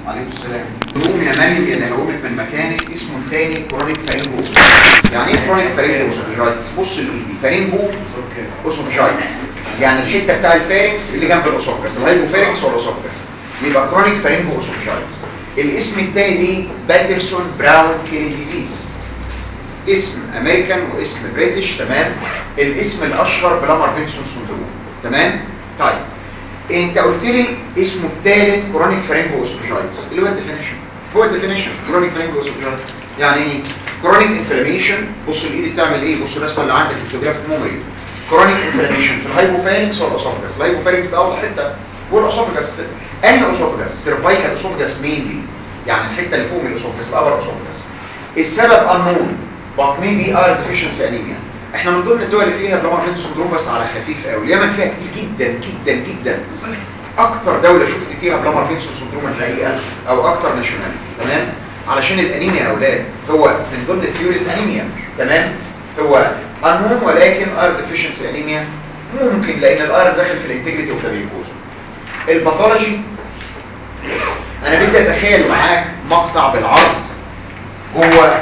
عليكم السلام قوم يا مريم يا هقومك من مكانك اسمه الثاني كرونيك فارينجو يعني ايه كرونيك فارينجو اوسوفيجايتس بص لايدي فارينجو اوسوفيجايتس يعني الحته بتاع الفارنكس اللي جنب الاسوفجس الهايبو فارنكس ولا الاسوفجس يبقى كرونيك فارينجو اوسوفيجايتس الاسم الثاني ليه باترسون براون كيري ديزيز اسم امريكان واسم بريتش تمام الاسم الاشهر بلامر فينسون سندروم تمام طيب انت قلت لي اسمه الثالث كرونيك فارينجو اوسوفيجايتس اللي هو الديفينيشن هو الديفينيشن كرونيك فارينجو اوسوفيجايتس يعني ايه كرونيك انفلاميشن بص الايد بتعمل ايه بص الرسمه اللي عندك في الفوتوجراف الميموري كرونيك انفلاميشن في الهايبوفارينكس ولا الاسوفجس الهايبوفارينكس ده اول حته هو الاسوفجس انهي اسوفجس سيرفايكال اسوفجس مينلي يعني الحته اللي فوق من الاسوفجس الابر اسوفجس السبب انون but maybe are deficiency anemia احنا من ضمن الدول اللي فيها بلامر فين سندروم بس على خفيف قوي اليمن فيها كتير جدا جدا جدا اكتر دولة شفت فيها بلامر فين سندروم الحقيقة او اكتر ناشوناليتي تمام علشان الانيميا يا اولاد هو من ضمن الثيوريز انيميا تمام هو انون ولكن ار ديفيشنسي انيميا ممكن لان الار داخل في الانتجريتي اوف الباثولوجي انا بدي اتخيل معاك مقطع بالعرض جوه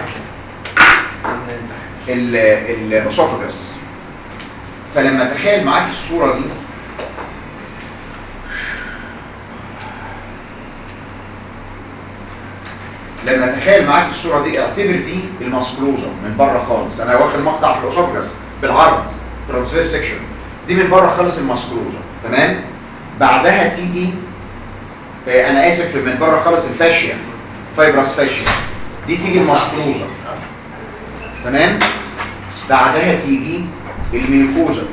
الاسوفجس فلما اتخيل معاك الصورة دي لما اتخيل معاك الصورة دي اعتبر دي الماسكلوزا من بره خالص انا واخد مقطع في الاسوفجس بالعرض ترانسفير سيكشن دي من بره خالص الماسكلوزا تمام بعدها تيجي آه انا اسف من بره خالص الفاشيا فايبرس فاشيا دي تيجي الماسكلوزا تمام بعدها تيجي الميوكوزا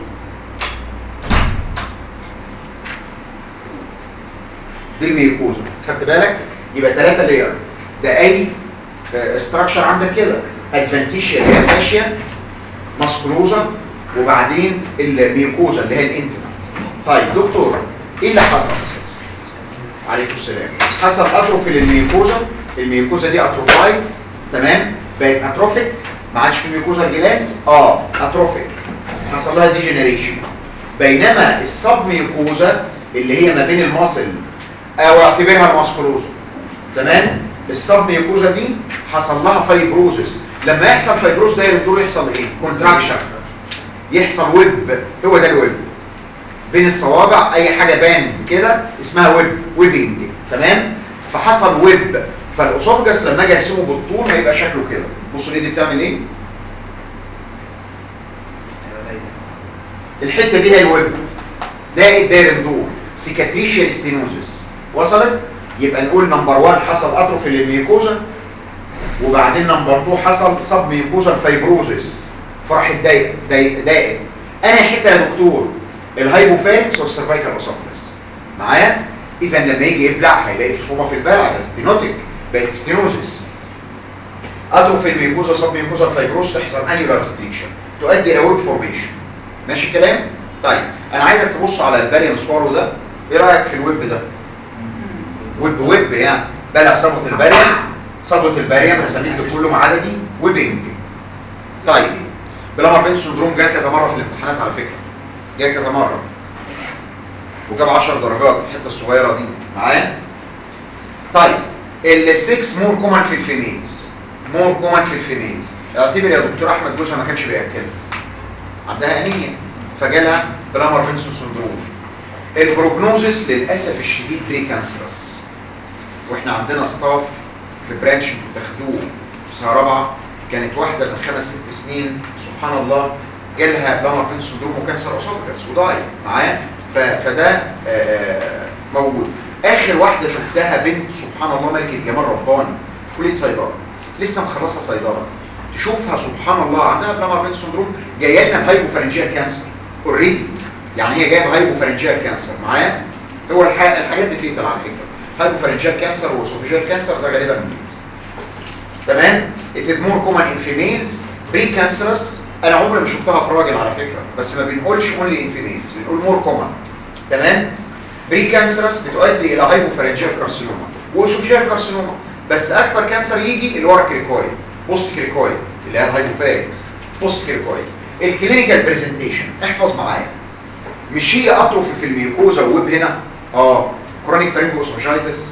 دي الميوكوزا خدت بالك يبقى ثلاثة لير ده اي استراكشر عندك كده ادفانتيشيا اللي هي الفاشيا ماسكلوزا وبعدين الميوكوزا اللي هي الانتما طيب دكتور ايه اللي حصل عليكم السلام حصل اتروفي للميوكوزا الميوكوزا دي اتروفايد تمام بقت اتروفيك ما عادش في ميوكوزا الجلاند اه اتروفيك حصل لها ديجنريشن بينما السب ميوكوزا اللي هي ما بين المصل او اعتبرها الماسكولوزا تمام السب ميوكوزا دي حصل لها فايبروزس لما يحصل فايبروز ده يدور يحصل ايه كونتراكشن يحصل ويب هو ده الويب بين الصوابع اي حاجه باند كده اسمها ويب ويبنج تمام فحصل ويب فالاسوفجس لما اجي ارسمه بالطول هيبقى شكله كده بصوا الايد بتعمل ايه الحته دي هي الويب ده الداير دور سيكاتريشيال ستينوزس وصلت يبقى نقول نمبر 1 حصل اتروفي للميوكوزا وبعدين نمبر 2 حصل سب ميوكوزا فايبروزس فراح ضايق ضايقت انا حته يا دكتور الهايبوفارنكس والسيرفايكال اسوفجس معايا اذا لما يجي يبلع هيلاقي في صعوبه في البلع ده ستينوتيك بقت ستينوزس اتروفي الميوكوزا سب ميوكوزا فايبروز تحصل انيولار ستيشن تؤدي الى ويب فورميشن ماشي الكلام طيب انا عايزك تبص على الباريوم سوارو ده ايه رايك في الويب ده ويب ويب يعني بلع صبغه الباريوم صبغه الباريوم هسميه كله عددي ويبنج طيب بلامر بين سندروم جاء كذا مره في الامتحانات على فكره جاء كذا مره وجاب 10 درجات الحته الصغيره دي معايا طيب ال6 مور كومن في الفيميلز مور كومن في الفيميلز اعتبر يا دكتور احمد جوزها ما كانش بياكلها عندها انيميا فجالها بلامر بنسون سندروم البروجنوزس للاسف الشديد بري كانسرس واحنا عندنا ستاف في برانش بتاخدوه في سنه رابعه كانت واحده من خمس ست سنين سبحان الله جالها بلامر بنسون سندروم وكانسر اسوفجس وضايع معايا فده آه موجود اخر واحده شفتها بنت سبحان الله ملكه جمال رباني كليه صيدله لسه مخلصه صيدله تشوفها سبحان الله عندها بلامر بين سندروم جايه لنا هايبوفارنجيال كانسر اوريدي يعني هي جايه هايبوفارنجيال كانسر معايا هو الحاجات دي فيتال على فكره هايبوفارنجيال كانسر واسوفيجيال كانسر ده غالبا ميت تمام it is more common in females بري كانسرس انا عمري ما شفتها في راجل على فكره بس ما بنقولش اونلي ان فيميلز بنقول مور كومن تمام بري كانسرس بتؤدي الى هايبوفارنجيال كارسينوما واسوفيجيال كارسينوما بس اكتر كانسر يجي اللي ورا كريكويد بوست كريكويد اللي هي الهايبوفارنكس بوست كريكويد الكلينيكال برزنتيشن احفظ معايا مش هي اتروفي في الميوكوزا وويب هنا اه كرونيك فارنجوس فاجيتس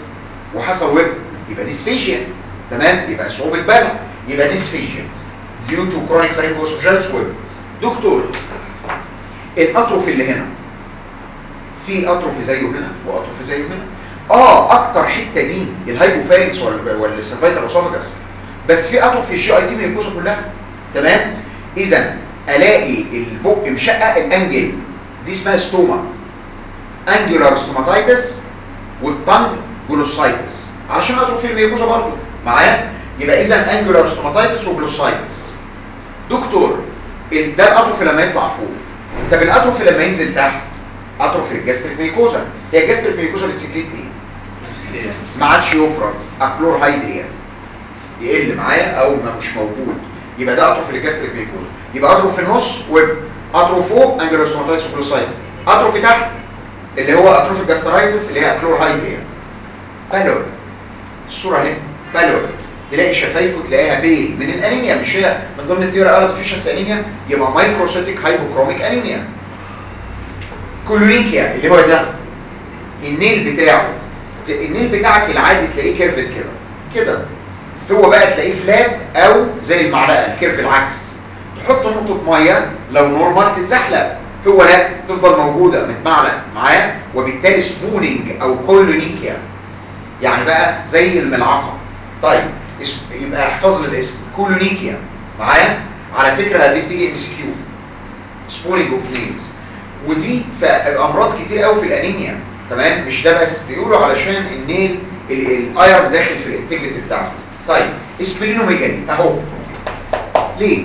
وحصل ويب يبقى ديسفيجيا تمام يبقى صعوبة بلع يبقى ديسفيجيا due to chronic pharyngoesophageal ويب دكتور الاتروفي اللي هنا في اتروفي زيه هنا واتروفي زيه هنا اه اكتر حته دي الهايبوفارينكس والسيرفايتال اسوفاجس بس في اتروفي الجي اي تي ميكوزا كلها تمام اذا الاقي البق مشقق الانجل دي اسمها ستوما انجولار ستوماتايتس والطنج جلوسايتس علشان اتروفي الميكوزا برضه معايا يبقى اذا انجولار ستوماتايتس وجلوسايتس دكتور ال- ده الاتروفي لما يطلع فوق طب الاتروفي لما ينزل تحت اتروفي الجاستريك ميكوزا هي الجاستريك ميكوزا بتسكريت ايه ما عادش يفرز اكلور هيدريا يقل معايا او ما مش موجود يبقى ده اتروفي الجاستريك ميكوزا يبقى اتروفي في النص ويب اتروفي فوق انجولار ستوماتايتس وجلوسايتس اتروفي تحت اللي هو اتروفي الجاسترايتس اللي هي اكلور هيدريا بالور الصورة اهي بالور تلاقي شفايفه تلاقيها بيل من الانيميا مش هي من ضمن الثيوري قالت فيشنس انيميا يبقى مايكروسيتيك هايبوكروميك انيميا كولونيكيا اللي هو ده النيل بتاعه ت- النيل بتاعك العادي تلاقيه كيرفت كده كده هو بقى تلاقيه فلات او زي المعلقه الكيرف العكس تحط نقطه ميه لو نورمال تتزحلق هو لا تفضل موجوده متمعلق معاه وبالتالي سبونينج او كولونيكيا يعني بقى زي الملعقة طيب اسم يبقى احفظ لي الاسم كولونيكيا معايا على فكرة دي بتيجي ام اس كيو سبولينج اوف نيمز ودي في امراض كتير قوي في الانيميا تمام مش ده بس بيقولوا علشان النيل ال- الايرون داخل في الانتجريتي بتاعته طيب اسبلينوميجالي اهو ليه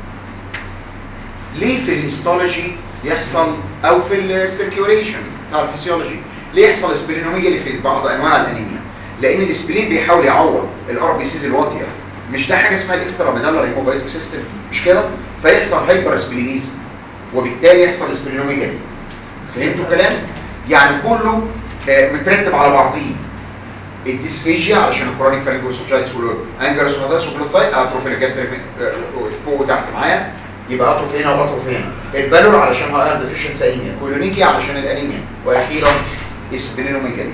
ليه في الهيستولوجي يحصل او في السيركيوليشن بتاع الفسيولوجي ليه يحصل اسبلينوميجالي في بعض انواع الانيميا لان الاسبلين بيحاول يعوض الار بي سيز الواطيه مش ده حاجه اسمها الاكسترا ميدالر هيموبايتيك سيستم مش كده فيحصل هايبر اسبلينيزم وبالتالي يحصل اسبلينوميجالي فهمتوا الكلام يعني كله آه، مترتب على بعضيه الديسفيجيا علشان الكرونيك فارنجوسوفجايتس والانجرسوماتايتس وبلوتايت اتروفي الجاستريك فوق وتحت معايا يبقى اطرف هنا واطرف هنا البالور علشان هاير ديفيشنس انيميا كولونيكي علشان الانيميا واخيرا اسبلينوميجالي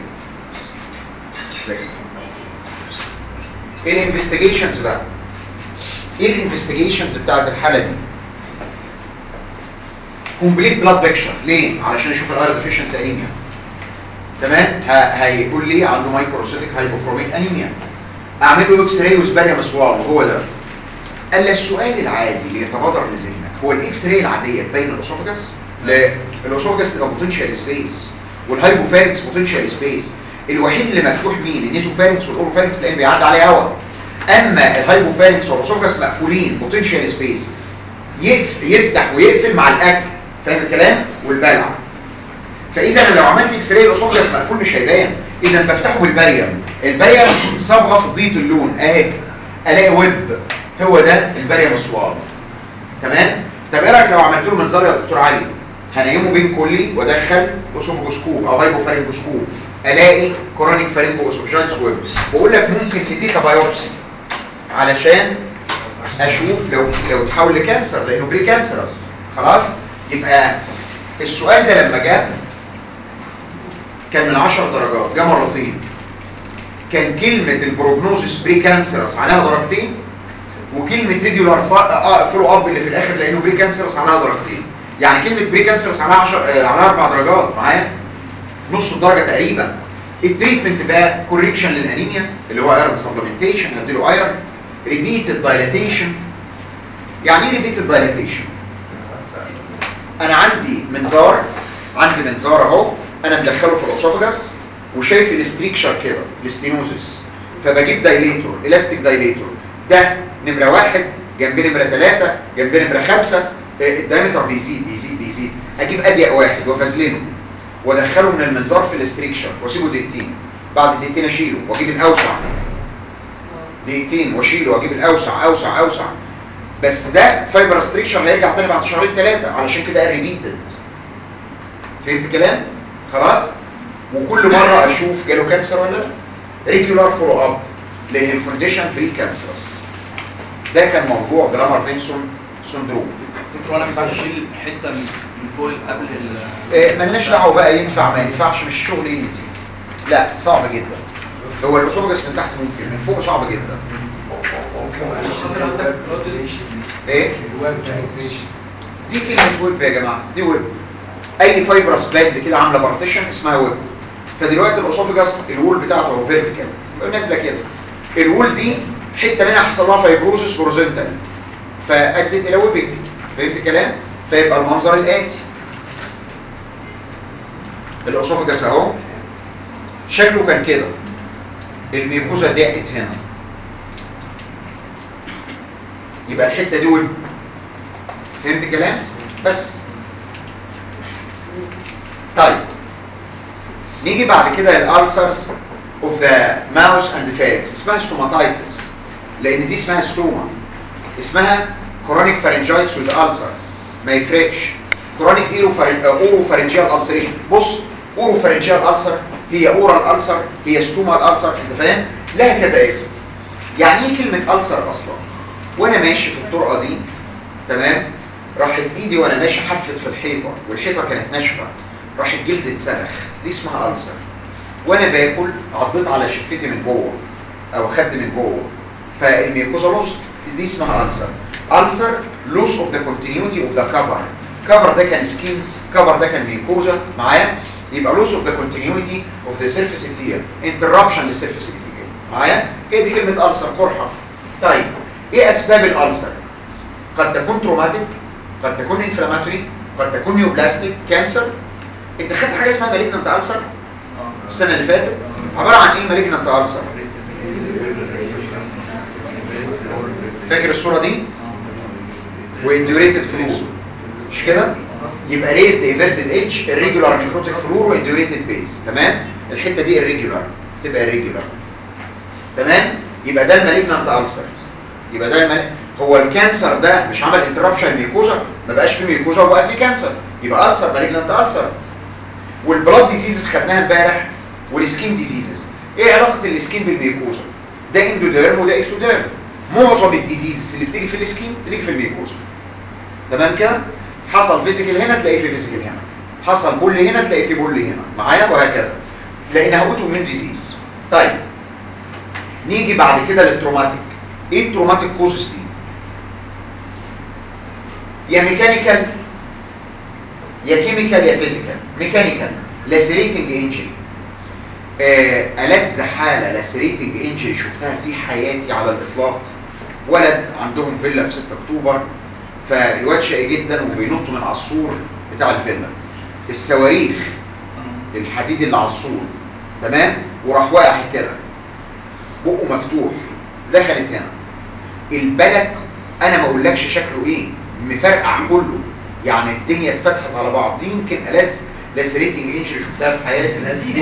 ايه الانفستيجيشنز بقى ايه الانفستيجيشنز بتاعت الحاله دي كومبليت بلاد بيكشر ليه علشان اشوف الاير ديفيشنس انيميا تمام ه- هيقول لي عنده مايكروسيتيك هايبوكروميك انيميا اعمل له اكس راي وسباريا مسوار وهو ده قال لي السؤال العادي اللي يتبادر لذهنك هو الاكس راي العاديه تبين الاسوفجس لا الاسوفجس تبقى بوتنشال سبيس والهايبوفارنكس بوتنشال سبيس الوحيد اللي مفتوح مين النيزوفارنكس والاوروفارنكس لان بيعدي عليه هواء اما الهايبوفارنكس والاسوفجس مقفولين بوتنشال سبيس يف- يفتح ويقفل مع الاكل فاهم الكلام والبلع فاذا لو عملت اكس راي الاسوفجس مقفول مش هيبان اذا بفتحه بالبريم البريم صبغه في ضيط اللون اهي الاقي ويب هو ده البريم الصواب تمام طب ايه رايك لو عملت له منظار يا دكتور علي هنيمه بين كلي وادخل اسوفجوسكوب او هايبوفارنجوسكوب الاقي كورونيك فارنجو اسوفجايتس ويب بقول لك ممكن تديك بايوبسي علشان اشوف لو لو تحول لكانسر لانه بري كانسرس خلاص يبقى السؤال ده لما جه كان من 10 درجات جه مرتين كان كلمة البروجنوزيس بري كانسرس عليها درجتين وكلمة ريجولار فولو اب اللي في الاخر لانه بري كانسرس عليها درجتين يعني كلمة بري كانسرس عليها 10 آه، عليها 4 درجات معايا نص الدرجة تقريبا التريتمنت بقى كوريكشن للانيميا اللي هو ايرون سبلمنتيشن هديله ايرون ريبيتد دايلاتيشن يعني ايه ريبيتد دايلاتيشن انا عندي منظار عندي منظار اهو انا مدخله في الاسوفجس وشايف الاستريكشر كده الاستينوزس فبجيب دايليتور الاستيك دايليتور ده نمره واحد جنب نمره ثلاثة جنب نمره خمسة آه، الدايمتر بيزيد بيزيد بيزيد اجيب اضيق واحد وافزلنه وادخله من المنظار في الاستريكشر واسيبه دقيقتين بعد دقيقتين اشيله واجيب الاوسع دقيقتين واشيله واجيب الاوسع اوسع اوسع بس ده فايبر ستريكشر هيرجع تاني بعد شهرين ثلاثه علشان كده ريبيتد فهمت الكلام خلاص وكل مره اشوف جاله كانسر ولا لا ريجولار فولو اب لان الكونديشن بري كانسرس ده كان موضوع جرامر بنسون سندروم دكتور انا ينفع اشيل حته من من فوق قبل ال إيه ملناش دعوه بقى ينفع ما ينفعش مش شغل انت لا صعب جدا هو الاسوفجس من تحت ممكن من فوق صعب جدا ايه دي كلمه ويب يا جماعه دي ويب اي فايبرس باند كده عامله بارتيشن اسمها ويب فدلوقتي الاسوفجس الوول بتاعته هو فيرتيكال نازله كده الوول دي حته منها حصل لها فايبروزس هوريزونتال فادت الى ويبنج فهمت الكلام فيبقى المنظر الاتي الاسوفجس اهو شكله كان كده الميكوزا ضاقت هنا يبقى الحته دي ويب فهمت الكلام بس طيب نيجي بعد كده الالسرز اوف ذا ماوس اند فارنكس اسمها ستوماتايتس لان دي اسمها ستوما اسمها كرونيك فارنجايتس وذ السر ما يفرقش كرونيك ايرو اورو فارنجيال السريشن بص اورو فارنجيال السر هي اورال السر هي ستوما السر انت فاهم لها كذا اسم يعني ايه كلمه السر اصلا وانا ماشي في الطرقه دي تمام راحت ايدي وانا ماشي حفلت في الحيطه والحيطه كانت ناشفه راح الجلد اتسلخ دي اسمها ألسر وانا باكل عضيت على شفتي من جوه او خدت من جوه فالميكوزا لوس دي اسمها ألسر ألسر لوس اوف ذا كونتينيوتي اوف ذا كفر كفر ده كان سكين كفر ده كان ميكوزا معايا يبقى لوس اوف ذا كونتينيوتي اوف ذا سيرفيس ابتيريال انتربشن للسيرفيس ابتيريال معايا هي دي كلمه ألسر قرحه طيب ايه اسباب الألسر قد تكون تروماتيك قد تكون انفلاماتوري قد تكون نيوبلاستيك كانسر انت خدت حاجه اسمها مالجنانت ألسر السنه اللي فاتت عباره عن ايه مالجنانت ألسر فاكر الصوره دي وانديوريتد فلور مش كده يبقى ريزد ايفيرتد اتش الريجولار نيكروتيك فلور وانديوريتد بيز تمام الحته دي الريجولار تبقى الريجولار تمام يبقى ده المالجنانت ألسر يبقى ده المال... هو الكانسر ده مش عمل انتربشن ميكوزا ما بقاش فيه ميكوزا وبقى فيه كانسر يبقى ألسر مالجنانت ألسر والبلاد ديزيزز خدناها امبارح والسكين ديزيزز ايه علاقه السكين بالميكوزا ده اندوديرم وده اكتوديرم معظم الديزيزز اللي بتيجي في السكين بتيجي في الميكوزا تمام كده حصل فيزيكال هنا تلاقيه في فيزيكال هنا حصل بول هنا تلاقيه في بول هنا معايا وهكذا لانها اوتو من ديزيز طيب نيجي بعد كده للتروماتيك ايه التروماتيك كوزز دي يا ميكانيكال يا كيميكال يا فيزيكال ميكانيكال لاسريتنج انجري ألذ حالة لاسريتنج انجري شفتها في حياتي على الإطلاق ولد عندهم فيلا في 6 أكتوبر فالواد شقي جدا وبينط من على السور بتاع الفيلا الصواريخ الحديد اللي على السور تمام وراح واقع كده بقه مفتوح دخلت هنا البلد انا ما اقولكش شكله ايه مفرقع كله يعني الدنيا اتفتحت على بعض دي يمكن ألذ لاسريتنج انجري شفتها في حياتي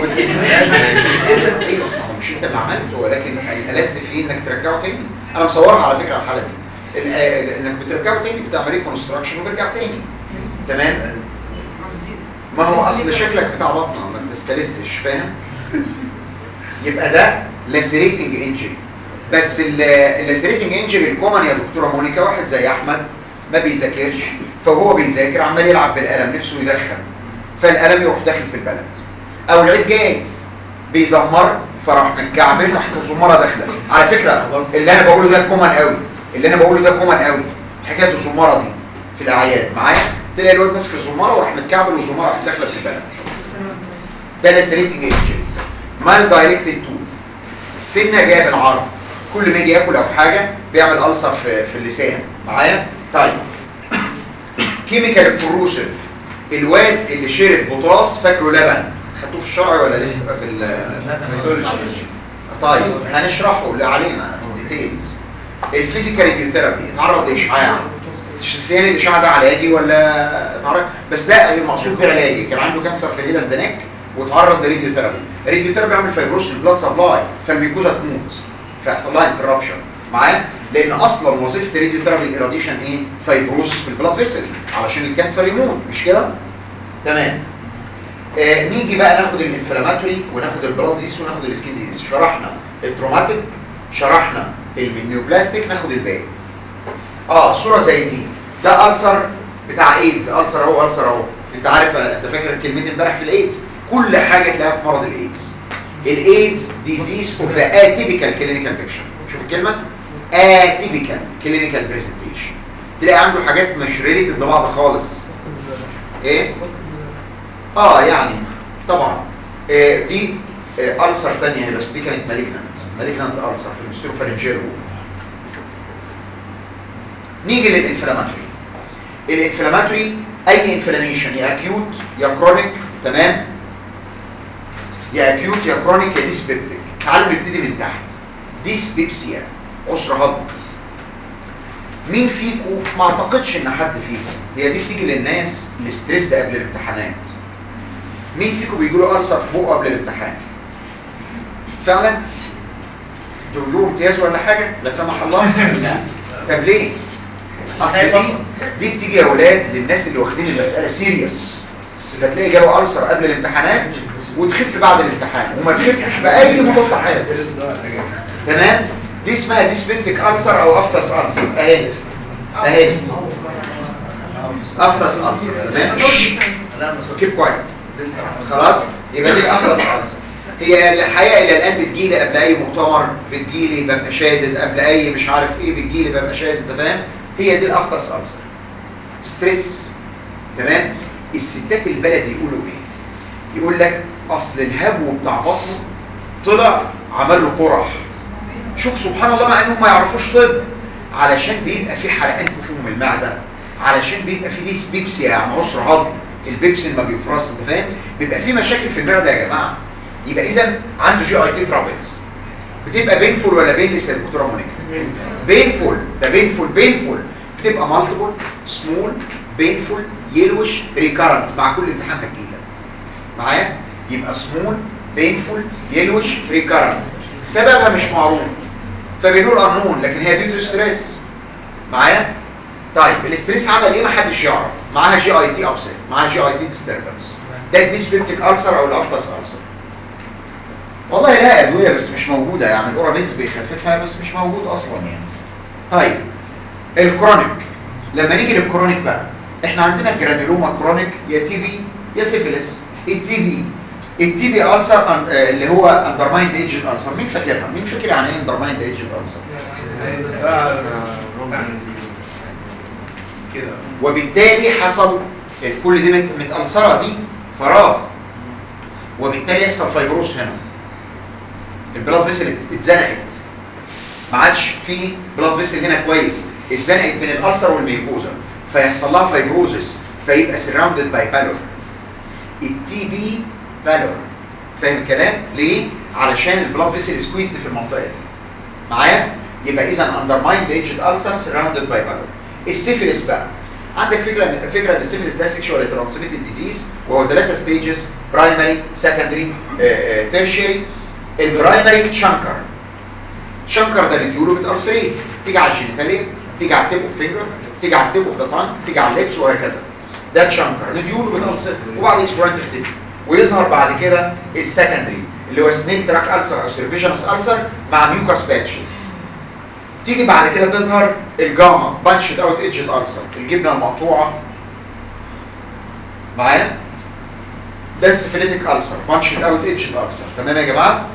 ايوه ما هو مش انت اللي عملته ولكن الألذ فيه انك ترجعه تاني انا مصورها على فكره الحاله دي ال- آه، انك بترجعه تاني بتعمل كونستراكشن وبيرجع تاني تمام ما هو اصل شكلك بتاع بطنه ما بتستلذش فاهم يبقى ده لاسريتنج انجري بس اللاسريتنج انجري الكومن يا دكتوره مونيكا واحد زي احمد ما بيذاكرش فهو بيذاكر عمال يلعب بالقلم نفسه يدخن فالقلم يروح داخل في البلد او العيد جاي بيزمر فراح متكعبل راح الزماره داخله على فكره اللي انا بقوله ده كومن قوي اللي انا بقوله ده كومن قوي حكايه الزماره دي في الاعياد معايا تلاقي الواد ماسك الزماره وراح متكعبل والزماره راح داخله في البلد ده لاسريتنج انجري مال دايركتد توث سنه جايه بالعرض كل ما يجي ياكل او حاجه بيعمل ألسر في, في اللسان معايا طيب كيميكال فروسيف الواد اللي شرب بطاس فاكره لبن خدوه في الشرع ولا لسه في ال طيب هنشرحه اللي علينا ديتيلز الفيزيكال راديوثيرابي اتعرض لاشعاع الشخصيان الاشعاع ده علاجي ولا اتعرض بس ده المقصود بعلاجي كان عنده كانسر في الهيدا الدناك واتعرض لراديوثيرابي الراديوثيرابي عامل فايبروس البلاد سبلاي فالميكوزا تموت فيحصل لها انتربشن معايا لان اصلا وظيفه الراديوثيرابي الاراديشن ايه فايبروس في البلاد فيسل علشان الكانسر يموت مش كده تمام آه نيجي بقى ناخد الانفلاماتوري وناخد البلاد ديس وناخد السكين ديزيز شرحنا التروماتيك شرحنا المنيوبلاستيك ناخد الباقي اه صوره زي دي ده ألسر بتاع ايدز ألسر اهو ألسر اهو انت عارف انت فاكر كلمتين امبارح في الايدز كل حاجه تلاقيها في مرض الايدز الايدز disease of the atypical clinical picture شوف الكلمة atypical clinical presentation تلاقي عنده حاجات مش ريليتد لبعض خالص ايه اه يعني طبعا آه دي آه ألسر تانية بس دي كانت مالجنانت مالجنانت ألسر في المستروفارنجيرو نيجي للانفلاماتوري الانفلاماتوري اي انفلاميشن يا اكيوت يا كرونيك تمام يا اكيوت يا كرونيك يا ديسبيبتيك تعالوا نبتدي من تحت ديسبيبسيا عسر هضم مين فيكم ما اعتقدش ان حد فيكم هي دي بتيجي للناس الاستريس ده قبل الامتحانات مين فيكم بيجي له ألسر في بقه قبل الامتحان فعلا انتوا بيجيبوا امتياز ولا حاجه لا سمح الله طب ليه اصل دي دي بتيجي يا اولاد للناس اللي واخدين المساله سيريس فتلاقي جاله ألسر قبل الامتحانات وتخف بعد الامتحان وما تخفش باي مضاد حيوي تمام دي اسمها ديسبنتك ألسر او افتس ألسر اهي اهي افتس ألسر تمام كيب كويس خلاص يبقى دي افتس ألسر هي الحقيقه الى الان بتجيلي قبل اي مؤتمر بتجيلي ببقى شادد قبل اي مش عارف ايه بتجيلي ببقى شادد انت فاهم هي دي الافتس ألسر ستريس تمام الستات البلدي يقولوا ايه يقول لك اصل الهبو بتاع بطنه طلع عمل له قرح شوف سبحان الله مع انهم ما يعرفوش طب علشان بيبقى في حرقان في فم المعده علشان بيبقى في ديس بيبسي يعني عسر هضم البيبسي ما بيفرز انت فاهم بيبقى في مشاكل في المعده يا جماعه يبقى اذا عنده جي اي تي ترابلز بتبقى بينفول ولا بينلس يا دكتوره مونيكا بينفول ده بينفول بينفول بتبقى مالتيبل سمول بينفول يلوش ريكارنت مع كل امتحان هتجيلك معايا يبقى سمول بينفول يلوش ريكارنت سببها مش معروف فبنقول انون لكن هي دي ستريس معايا طيب الاستريس عمل ايه محدش يعرف معاها جي اي تي ابسيت معاها جي اي تي ديستربنس ده الديسبيبتيك ألسر او الافتس ألسر والله لا ادويه بس مش موجوده يعني الاوراميز بيخففها بس مش موجود اصلا يعني طيب الكرونيك لما نيجي للكرونيك بقى احنا عندنا الجرانيلوما كرونيك يا تي بي يا سيفيلس التي بي التي بي ألسر أن- آه، اللي هو اندرمايند ايجنت ألسر مين فاكرها مين فاكر يعني ايه اندرمايند ايجنت ألسر كده وبالتالي حصل كل دي مت- متألسرة دي فراغ وبالتالي يحصل فايبروس هنا البلاد فيسل اتزنقت ما عادش في بلاد فيسل هنا كويس اتزنقت بين الألسر والميكوزا فيحصل لها فايبروزس فيبقى سراوندد باي بالور التي بي بالور فاهم الكلام ليه علشان البلاد فيسل سكويزد في المنطقه دي معايا يبقى اذا اندرمايند ايجد ألسر سراوندد باي بالور السيفيلس بقى عندك فكره فكره ان السيفيلس ده سيكشوال ترانسميتد ديزيز وهو ثلاثه ستيجز برايمري سكندري تيرشري البرايمري شنكر شنكر ده الفيولو بتأرسلين تيجي على الجينيتاليا تيجي على التيب اوف فينجر تيجي على التيب اوف ذا تانج تيجي على الليبس وهكذا ده شنكر الفيولو بتأرسل وبعد اسبوعين تختفي ويظهر بعد كده السكندري اللي هو سنيك تراك ألسر او سيرفيشنس ألسر مع ميوكاس باتشز تيجي بعد كده تظهر الجاما بانشد اوت ايدجد ألسر الجبنه المقطوعه معايا ده السيفيليتيك ألسر بانشد اوت ايدجد ألسر تمام يا جماعه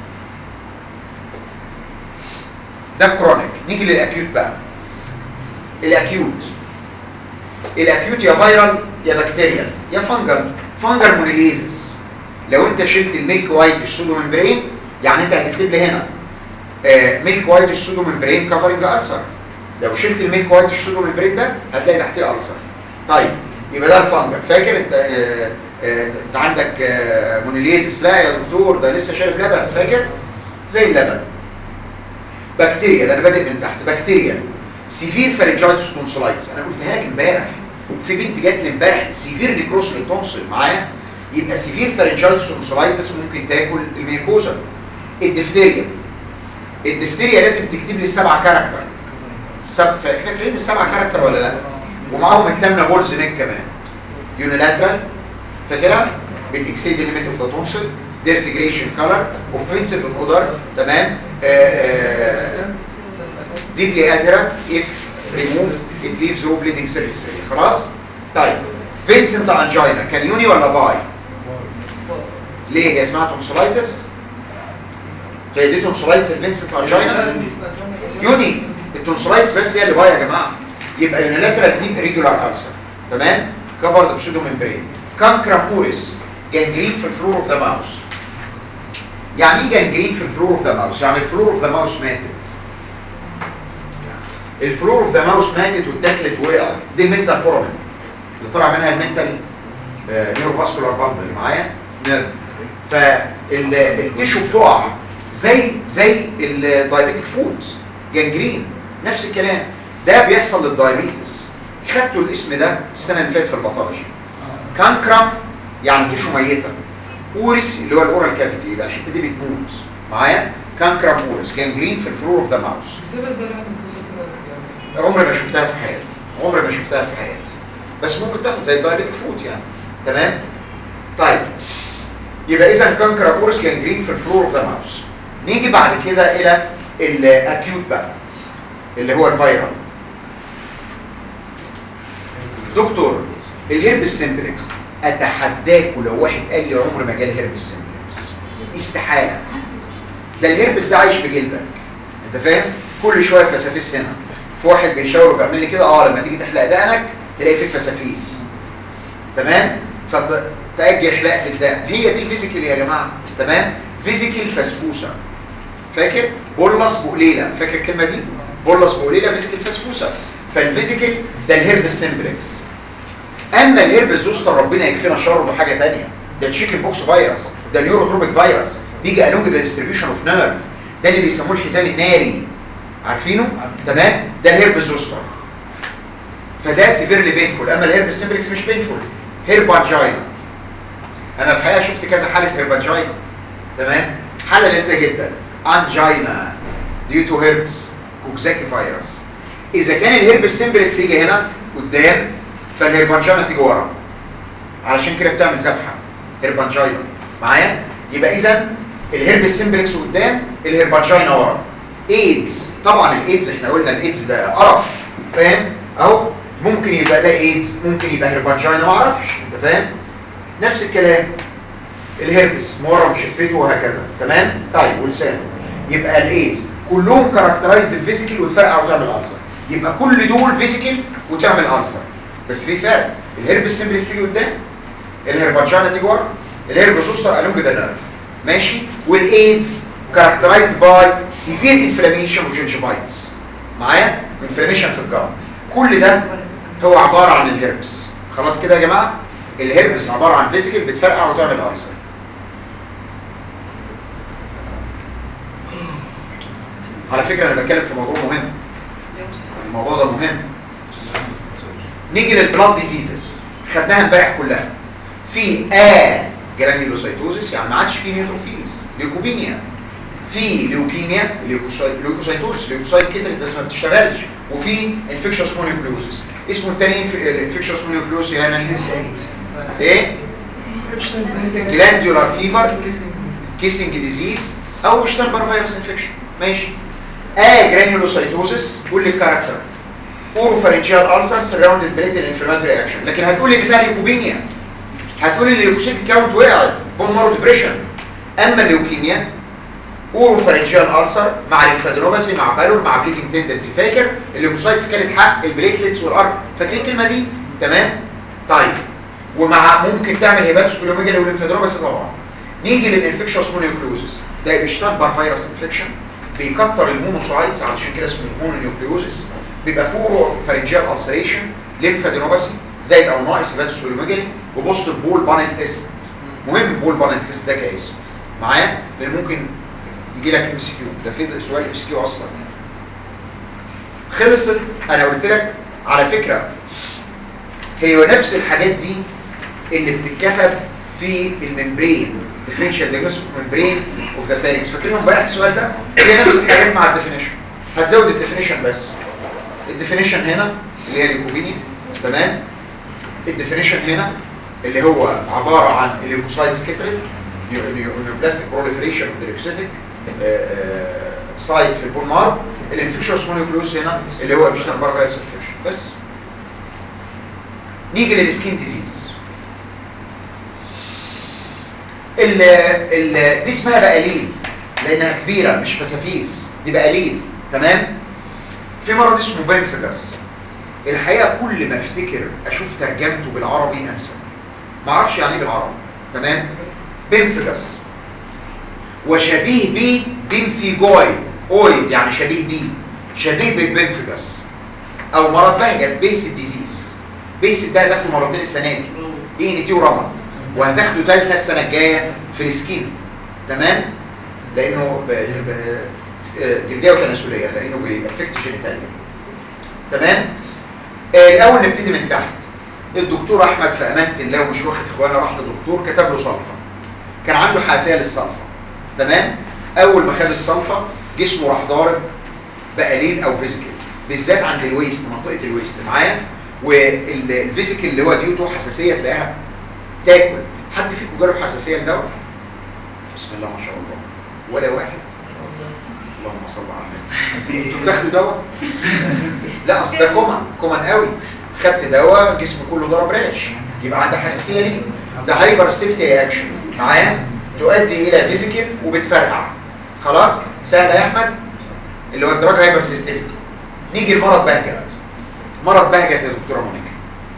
ده كرونيك نيجي للاكيوت بقى الاكيوت الاكيوت يا فيرال يا بكتيريال يا فانجل فانجل مونيليزس لو انت شلت الميلك وايت السودو ممبرين يعني انت هتكتب لي هنا آه ميلك وايت السودو ممبرين كفرنج ألسر لو شلت الميلك وايت السودو ممبرين ده هتلاقي تحتيه ألسر طيب يبقى ده الفانجل فاكر انت آه آه انت عندك آه مونيليزس لا يا دكتور ده لسه شارب لبن فاكر زي اللبن بكتيريا ده انا بادئ من تحت بكتيريا سيفير فارنجايتس تونسلايتس انا قلتها لك امبارح في بنت جات لي امبارح سيفير نيكروس للتونسل معايا يبقى سيفير فارنجايتس تونسلايتس ممكن تاكل الميكوزا الدفتيريا الدفتيريا لازم تكتب لي السبع كاركتر سب... فاكرين السبع كاركتر ولا لا ومعاهم التامنه بولز نيك كمان يونيلاترال فاكرها بتكسيد ليميت اوف ذا تونسل ديرتيجريشن كلر اوفنسيف اودر تمام ديبلي ادرا اف ريموف ات ليفز رو بليدنج سيرفيس خلاص طيب فينسنت انجينا كان يوني ولا باي ليه هي اسمها تونسلايتس هي دي تونسلايتس الفينسنت انجينا يوني التونسلايتس بس هي اللي بايظه يا جماعه يبقى يونيلاترال ديب ريجولار ألسر تمام كفرد بسودو ممبرين كانكرابوريس جانجرين في الفلور اوف ذا ماوس يعني ايه جانجرين في الفلور اوف ذا ماوس يعني الفلور اوف ذا ماوس ماتت الفلور اوف ذا ماوس ماتت واتاكلت وقعت دي المنتال فورامين اللي طلع منها المنتال نيورو فاسكولار باند اللي معايا نيرف فالتيشو بتقع زي زي الدايبيتك فود جانجرين نفس الكلام ده بيحصل للدايبيتس خدتوا الاسم ده السنه اللي فاتت في الباثولوجي كانكرم يعني تيشو ميته اورس اللي هو الاورال كافيتي يبقى الحته دي بتموت معايا كانكرم اورس جانجرين في الفلور اوف ذا ماوس عمري ما شفتها في حياتي عمري ما شفتها في حياتي بس ممكن تاخد زي الدايبيتك فود يعني تمام طيب يبقى اذا كانكر اورس جانجرين في الفلور اوف ذا ماوس نيجي بعد كده الى الاكيوت بقى اللي هو الفيرال دكتور الهرب سيمبلكس اتحداكوا لو واحد قال لي عمر ما جالي هرب سيمبلكس استحاله ده الهربس ده عايش في جلدك انت فاهم كل شويه فسافيس هنا في واحد بيشاور وبيعمل لي كده اه لما تيجي تحلق دقنك تلاقي فيه فسافيس تمام فتأجل حلاقه الدقن هي دي الفيزيكال يا جماعه تمام فيزيكال فسفوسه فاكر بولس بقليله فاكر الكلمه دي بولس بقليله فيزيكال فسفوسه فالفيزيكال ده الهرب سيمبلكس اما الهرب زوستر ربنا يكفينا شره ده حاجه ثانيه ده التشيكن بوكس فيروس ده اليوروتروبيك فيروس بيجي الونج ذا ديستريبيوشن اوف نيرف ده اللي بيسموه الحزام الناري عارفينه تمام ده الهرب زوستر فده سيفيرلي بينفول اما الهرب سيمبلكس مش بينفول هيربانجاينا انا الحقيقه شفت كذا حاله هيربانجاينا تمام حاله لذيذه جدا انجينا ديو تو هيربس كوكزاكي فيروس اذا كان الهرب سيمبلكس يجي هنا قدام فالهيربانجاينا تيجي ورا علشان كده بتعمل ذبحه هيربانجاينا معايا يبقى اذا الهرب سيمبلكس قدام الهيربانجاينا ورا ايدز طبعا الايدز احنا قلنا الايدز ده قرف فاهم اهو ممكن يبقى ده ايدز ممكن يبقى هيربانجاينا ما اعرفش انت فاهم نفس الكلام الهربس مورم شفته وهكذا تمام طيب ولسانه يبقى الايدز كلهم كاركترايزد الفيزيكال وتفرقع وتعمل ألسر يبقى كل دول فيزيكال وتعمل ألسر بس في فرق الهربس سيمبلس تيجي قدام الهربانجانا تيجي ورا الهربس زوستر الونج ذا نيرف ماشي والايدز كاركترايزد باي سيفير انفلاميشن وجنجيفايتس معايا انفلاميشن في الجلد كل ده هو عبارة عن الهربس خلاص كده يا جماعة الهربس عبارة عن فيزيكال بتفرقع وتعمل ألسر على فكرة أنا بتكلم في موضوع مهم الموضوع ده مهم نيجي للبلاد ديزيزز خدناها امبارح كلها في ا جرانيولوسايتوزيس يعني ما عادش في نيوتروفيلز ليوكوبينيا في ليوكيميا ليوكوسايتوزيس ليوكوسايت كترت بس ما بتشتغلش وفي انفكشوس مونيوكلوزيس اسمه الثاني الانفكشوس مونيوكلوزيس يعني ايه جلاندولار فيبر كيسنج ديزيز او شتربر فيروس انفكشن ماشي ا جرانيولوسايتوزيس قول لي الكاركتر اوروفارينجيال ألسر سراوندد بريتل انفلاماتوري اكشن لكن هتقول لي دي فيها ليوكوبينيا هتقول لي الليوكوسيت كاونت وقعت بون مارو ديبريشن اما الليوكيميا اوروفارينجيال ألسر مع الانفادينوباسي مع بالور مع بليدنج تندنسي فاكر الليوكوسايتس كانت حق البليتلتس والارك فاكرين الكلمه دي تمام طيب ومع ممكن تعمل هيباتوس كولوميجالي والانفادينوباسي طبعا نيجي للانفكشوس مونيوكلوزس ده بيشتغل فيروس انفكشن بيكتر المونوسايتس علشان كده اسمه مونونيوكليوزس بيبقى فوق فارنجيال ألسريشن ليمفادينوباسي زائد او ناقص هيباتوس كولوميجالي وبوست البول بانل تيست مهم البول بانل تيست ده كاسم معايا لان ممكن يجي لك ام سي كيو ده في سؤال ام سي كيو اصلا يعني خلصت انا قلت لك على فكره هي نفس الحاجات دي اللي بتتكتب في الممبرين differential diagnostic membrane of the pharynx فاكرين امبارح السؤال ده هي نفس الحاجات مع الديفينيشن هتزود الديفينيشن بس الديفينيشن هنا اللي هي ليكوبينيا تمام الديفينيشن هنا اللي هو عبارة عن الليوكوسايتس كترت نيوبلاستيك بروليفريشن اوف الليوكوسيتيك سايت في البولمار الانفكشوس مونيوكلوز هنا اللي هو بيشتغل بره فيروس انفكشن بس نيجي للسكين ديزيزز ال ال دي اسمها بقالين لانها كبيره مش فسافيس دي بقليل تمام في مرض اسمه بنفجس الحقيقه كل ما افتكر اشوف ترجمته بالعربي انسى ما اعرفش يعني ايه بالعربي تمام بنفجس وشبيه بيه بنفيجويد اويد يعني شبيه بيه شبيه بالبنفجس او مرض بهجت بيس ديزيز بيس ده هتاخده مرتين السنه دي اي ان تي ورمض وهتاخده ثالثه السنه الجايه في السكين تمام لانه ب... ب... جلديه وتناسليه لانه بيأفكت جينيتاليا تمام آه الاول نبتدي من تحت الدكتور احمد في امانه الله ومش واخد اخوانا راح لدكتور كتب له صلفه كان عنده حساسيه للصلفه تمام اول ما خد الصلفه جسمه راح ضارب بقليل او فيزيكال بالذات عند الويست منطقه الويست معايا والفيزيكال اللي هو ديوتو حساسيه تلاقيها تاكل حد فيكم جرب حساسيه لدواء بسم الله ما شاء الله ولا واحد اللهم صل على النبي انتوا بتاخدوا دواء لا اصل ده كومن كومن قوي خدت دواء جسم كله ضرب ريش يبقى عندك حساسيه ليه ده هايبر ستيفتي اكشن معايا تؤدي الى فيزيكال وبتفرقع خلاص سهل يا احمد اللي هو الدراج هايبر سيستيفتي نيجي لمرض بهجت مرض بهجت يا دكتوره مونيكا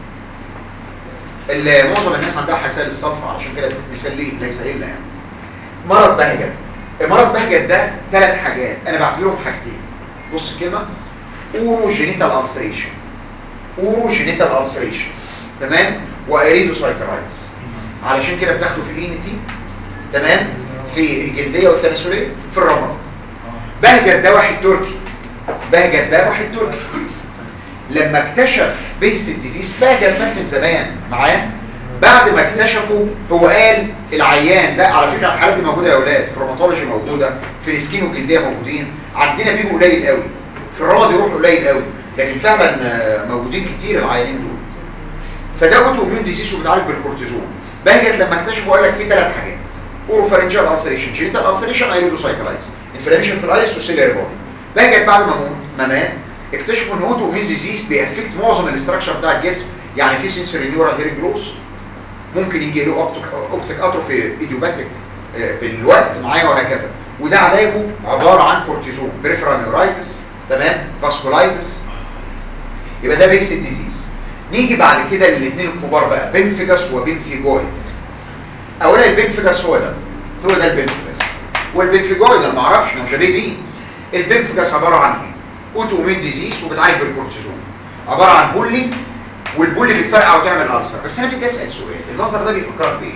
اللي معظم الناس عندها حساسيه للصلفه علشان كده مثال ليه ليس الا يعني مرض بهجت مرض بهجت ده ثلاث حاجات انا بعتبرهم حاجتين بص الكلمه اورو جينيتال السريشن اورو جينيتال السريشن تمام واريدو سايكرايتس علشان كده بتاخده في الاي تي تمام في الجلديه والتناسليه في الرماد بهجت ده واحد تركي بهجت ده واحد تركي لما اكتشف بيس الديزيز بهجت مات من زمان معاه بعد ما اكتشفوا هو قال العيان ده على فكره الحالات دي موجوده يا اولاد في الروماتولوجي موجوده في السكين والجلديه موجودين عندنا بيجوا قليل قوي في الرمد يروحوا قليل قوي لكن فعلا موجودين كتير العيانين دول فده اوتو اميون ديزيز وبيتعالج بالكورتيزون بهجت لما اكتشفوا قال لك في ثلاث حاجات اوروفارنجال السريشن جينيتال السريشن ايريدوسايكلايتس انفلاميشن في الايس والسيلياري بودي بهجت بعد ما ما مات اكتشفوا ان اوتو اميون ديزيز بيأفكت معظم الاستراكشر بتاع الجسم يعني في سنسوري نيورال هيرنج جروث ممكن يجي له اوبتيك اوبتيك اتروفي ايديوباتيك بالوقت معايا وهكذا وده علاجه عباره عن كورتيزون بريفرال نيورايتس تمام فاسكولايتس يبقى ده بيكس ديزيز نيجي بعد كده للاثنين الكبار بقى بنفيجاس وبنفيجويد اولا البنفيجاس هو ده هو ده البنفيجاس والبنفيجويد انا ما اعرفش انا مش بيه البنفيجاس عباره عن ايه اوتو امين ديزيز وبتعالج بالكورتيزون عباره عن بولي والبولي بتفرقع وتعمل ألسر بس انا بدي اسال سؤال المنظر ده بيفكرك بايه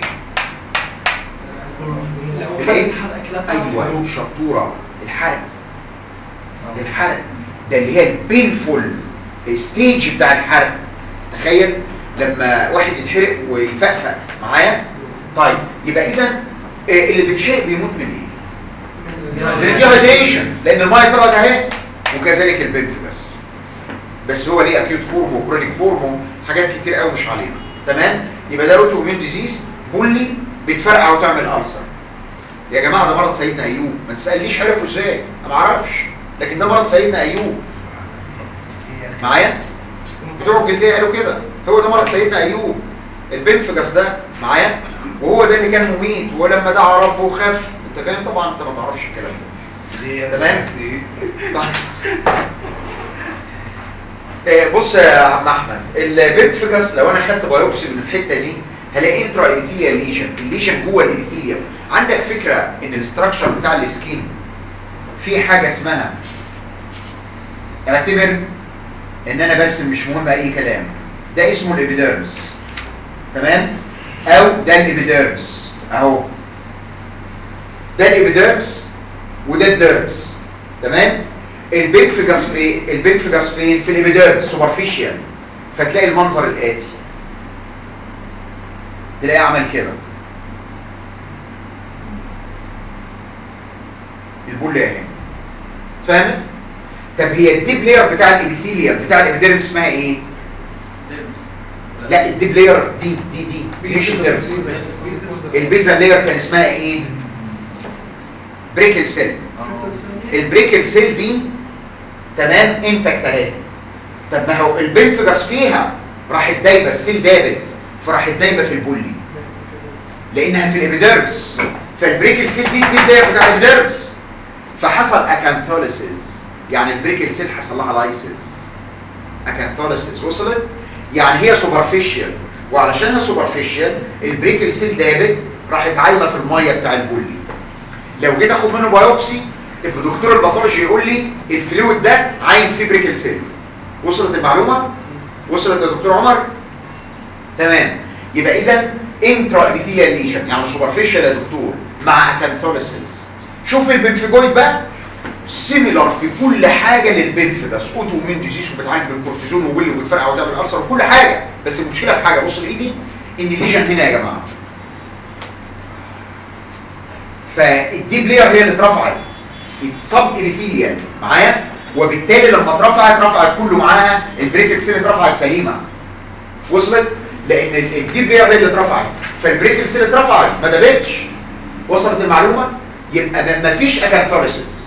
الايه ايوه شطوره الحرق الحرق ده اللي هي البينفول ستيج بتاع الحرق تخيل لما واحد يتحرق ويفقفق معايا طيب يبقى اذا اللي بيتحرق بيموت من ايه الديهايدريشن لان الميه طلعت اهي وكذلك البنت بس بس هو ليه اكيوت فورم وكرونيك فورم وحاجات كتير قوي مش علينا تمام يبقى ده اوتو اميون ديزيز بولي بتفرقع وتعمل ألسر يا جماعه ده مرض سيدنا ايوب ما تسالنيش عرفه ازاي انا ما اعرفش لكن ده مرض سيدنا ايوب معايا بتوع الجلديه قالوا كده هو ده مرض سيدنا ايوب البنفجس ده معايا وهو ده اللي كان مميت ولما دعا ربه خاف انت فاهم طبعا انت ما تعرفش الكلام ده تمام بص يا عم احمد البنفجس لو انا خدت بايوبسي من الحته دي هلاقي انترا ايبيثيليا ليجن الليجن جوه الابيثيليوم عندك فكره ان الاستراكشر بتاع السكين في حاجه اسمها اعتبر ان انا برسم مش مهم اي كلام ده اسمه الابيديرمس تمام او ده الابيديرمس اهو ده الابيديرمس وده الديرمس تمام البيكفجاس فين البيكفجاس فين في الابيديرمس سوبرفيشال فتلاقي المنظر الاتي تلاقيه عمل كده البول اهي فاهم طب هي الديب لاير بتاع الابيثيليوم بتاع الابيديرمس اسمها ايه لا الديب لاير دي دي دي مش الديرمس البيزا لاير كان اسمها ايه بريكل سيل البريكل سيل دي تمام انتكت اهي طب ما هو البنفجس فيها راحت دايبه السيل دابت فراحت دايبه في البولي لانها في الابيديرمس فالبريكل سيل دي الديب لاير بتاع الابيديرمس فحصل اكانثوليسيس يعني البريكل سيل حصل لها لايسيس اكانثوليسيس وصلت يعني هي سوبرفيشال وعلشانها سوبرفيشال البريكل سيل دابت راحت عايمه في الميه بتاع البولي لو جيت اخد منه بايوبسي الدكتور الباثولوجي يقول لي الفلويد ده عايم فيه بريكل سيل وصلت المعلومه وصلت يا دكتور عمر تمام يبقى اذا انترا ابيثيليال ليجن يعني سوبرفيشال يا دكتور مع اكانثوليسيس شوف البنفيجويد بقى سيميلر في كل حاجه للبنف بس اوتو مين ديزيز وبتعالج بالكورتيزون وباللي وبتفرقع وتعمل الالسر وكل حاجه بس المشكله في حاجه بص لايدي ان الليجن هنا يا جماعه فالديب لير هي اللي اترفعت السب ابيثيليال معايا وبالتالي لما اترفعت رفعت كله معاها البريك سيل اترفعت سليمه وصلت لان ال- الديب لير هي اللي اترفعت فالبريك سيل اترفعت ما دابتش وصلت المعلومه يبقى ما- مفيش اكانثوليسيس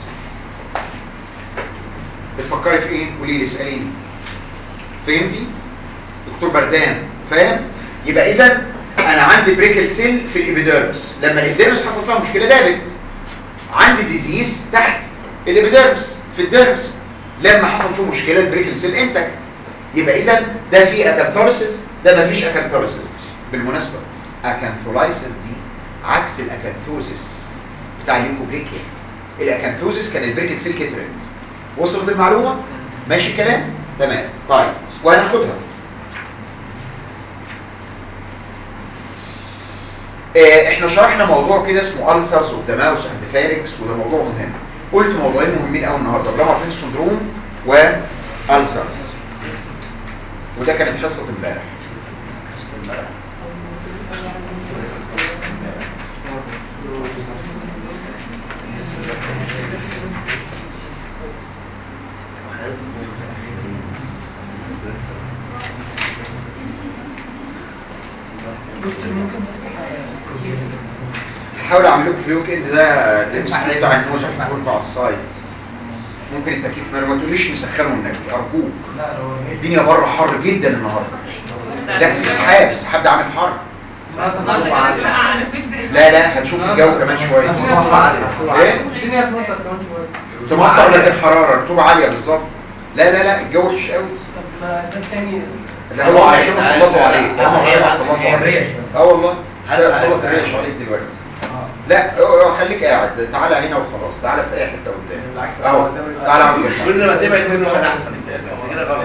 بتفكري في ايه قولي لي اساليني فهمتي دكتور بردان فاهم يبقى اذا انا عندي بريكل سيل في الابيديرمس لما الابيديرمس حصل فيها مشكله دابت عندي ديزيز تحت الابيديرمس في الديرمس لما حصل فيه مشكله البريكل سيل انتكت يبقى اذا ده فيه اكانثوليسيس ده مفيش اكانثوليسيس بالمناسبه اكانثولايسيس دي عكس الاكانثوزيس بتاع الليكوبريكيا الاكانثوزيس كان البريكل سيل كترت وصلت المعلومه ماشي الكلام تمام طيب وهناخدها آه، احنا شرحنا موضوع كده اسمه ألسرز اوف ذا ماوس اند فاركس وده موضوع مهم قلت موضوعين مهمين قوي النهارده بلامارفين سندروم والسرز وده كانت حصه امبارح هحاول اعمل لكم في الويك اند ده لبس بتاع النوز هتكون على السايت ممكن التكييف ما ما تقوليش نسخنه النبي ارجوك الدنيا بره حر جدا النهارده لا في سحاب السحاب ده عامل حر لا لا هتشوف الجو كمان شويه ايه الدنيا تمطر كمان شويه تمطر لكن حراره رطوبه عاليه بالظبط لا لا لا الجو وحش قوي طب ما ده ثاني اللي هو علشان سلطوا عليه هم سلطوا عليه اه والله سلطوا ريش عليك دلوقتي لا اه، اه، خليك قاعد تعالى هنا وخلاص تعالى في اي حته قدام بالعكس، اهو قدام ال- تعالى اقعد جنبي. كل ما تبعد منه كان احسن انت كده غلط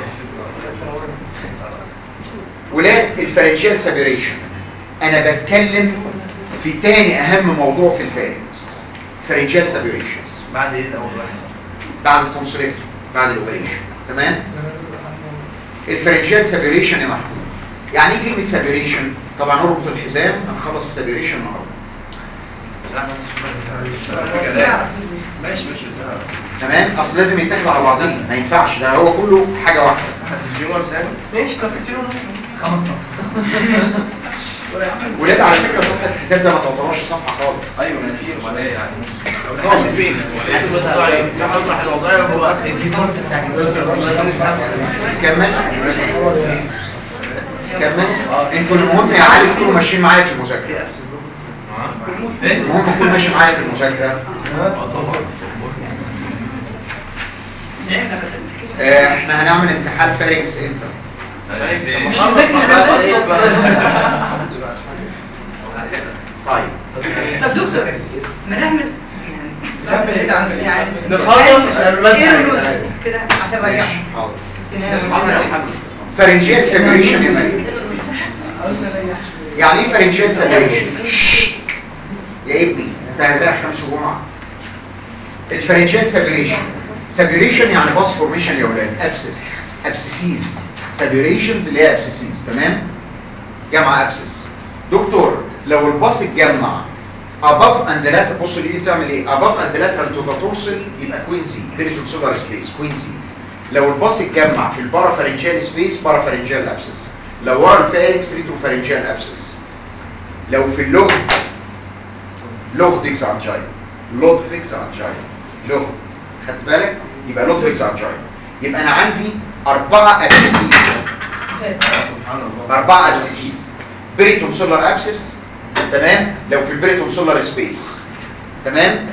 ولاد الفارنجيال سابيريشن انا بتكلم في تاني اهم موضوع في الفارنجز فارنجيال سابيريشنز بعد ايه اول واحد بعد التونسيلكتوم بعد الاوبريشن تمام الفارنجيال سابيريشن يا محمود يعني ايه كلمه سابيريشن طبعا اربط الحزام هنخلص السابيريشن النهارده ماشي ماشي تمام اصل لازم يتاخد على بعضيه ما ينفعش ده هو كله حاجه واحده الجيمر سهل ماشي طب ستيرو ولاد على فكره صفحه الكتاب ده ما تعتبرش صفحه خالص ايوه انا فيه ولا ايه يعني خالص فين ولا ايه الموضوع ايه صح الوضعيه هو اصلا كمل كمل انتوا المهم يا علي تكونوا ماشيين معايا في المذاكره المهم تكون ماشي معايا في المذاكره آه، احنا هنعمل امتحان فارنكس امتى طيب طب دكتور ما نعمل نعمل ايه ده عندنا يعني نخلص ايه الرولز كده عشان اريح حاضر السنان فارنجيال سيبريشن يا مريم يعني ايه فارنجيال سيبريشن يا ابني انت هتلاقي خمس جمعه الفارنجيال سيبريشن سيبريشن يعني باس فورميشن يا ولاد ابسس ابسيسيز سيبريشنز اللي هي ابسيسيز تمام جمع ابسس دكتور لو الباص اتجمع above and lateral بص الايد بتعمل ايه above and lateral to the dorsal يبقى كوينسي بيريتون سوبر سبيس كوينسي لو الباص اتجمع في البارافارنجيال سبيس بارافارنجيال ابسس لو ورا الفارنكس ريتروفارنجيال ابسس لو في اللغد لوغدكس انجاين لوغدكس انجاين لوغد خدت بالك يبقى لوغدكس انجاين يبقى انا عندي اربعه ابسيس سبحان الله أربعة أبسيسيز بريتون سولار أبسس تمام لو في البريتون سولار سبيس تمام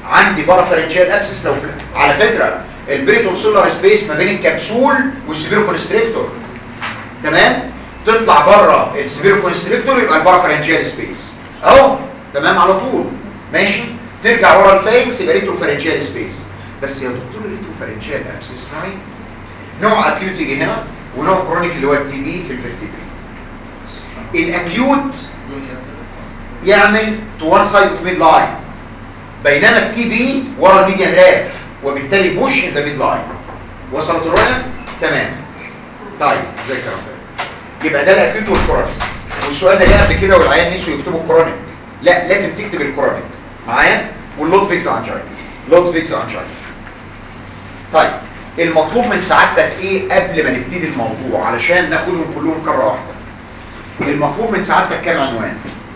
عندي بارافرنشال ابسس لو على فكره البريتون سولار سبيس ما بين الكبسول والسبيرو كونستريكتور تمام تطلع بره السبيرو كونستريكتور يبقى البارافرنشال سبيس اهو تمام على طول ماشي ترجع ورا الفاينكس يبقى ريتروفرنشال سبيس بس يا دكتور ريتروفرنشال ابسس نوعين نوع اكيوت يجي هنا ونوع كرونيك اللي هو التي بي في الفرتيبري الاكيوت يعمل تو وان سايد اوف ميد لاين بينما التي بي ورا الميديان راف وبالتالي بوش ان ذا ميد لاين وصلت الرؤيه تمام طيب زي كده يبقى ده الاكيوت والكرونيك والسؤال ده جه قبل كده والعيال نسوا يكتبوا الكرونيك لا لازم تكتب الكرونيك معايا واللود فيكس انجاين لود فيكس انجاين طيب المطلوب من سعادتك ايه قبل ما نبتدي الموضوع علشان ناخدهم كلهم كره واحده المطلوب من سعادتك كام عنوان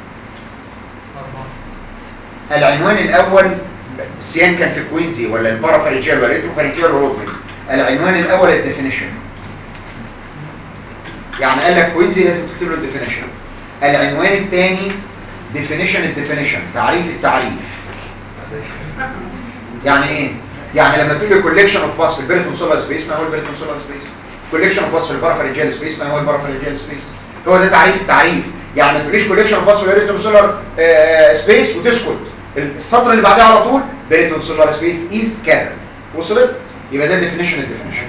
العنوان الاول سيان كان في كوينزي ولا البارافاريجيال ولا الريتروفاريجيال ولا الروتمز العنوان الاول الديفينيشن يعني قال لك كوينزي لازم تكتب له الديفينيشن العنوان الثاني ديفينيشن الديفينيشن تعريف التعريف يعني ايه يعني لما تقول لي كوليكشن اوف باس في البيرتون سولار سبيس ما هو البيرتون سولار سبيس كوليكشن اوف باس في البارافاريجيال سبيس ما هو البارافاريجيال سبيس هو ده تعريف التعريف يعني ما تقوليش كوليكشن اوف باس في البيرتون سولار سبيس وتسكت السطر اللي بعديه على طول بيرتون سولار سبيس از كذا وصلت يبقى ده ديفينيشن الديفينيشن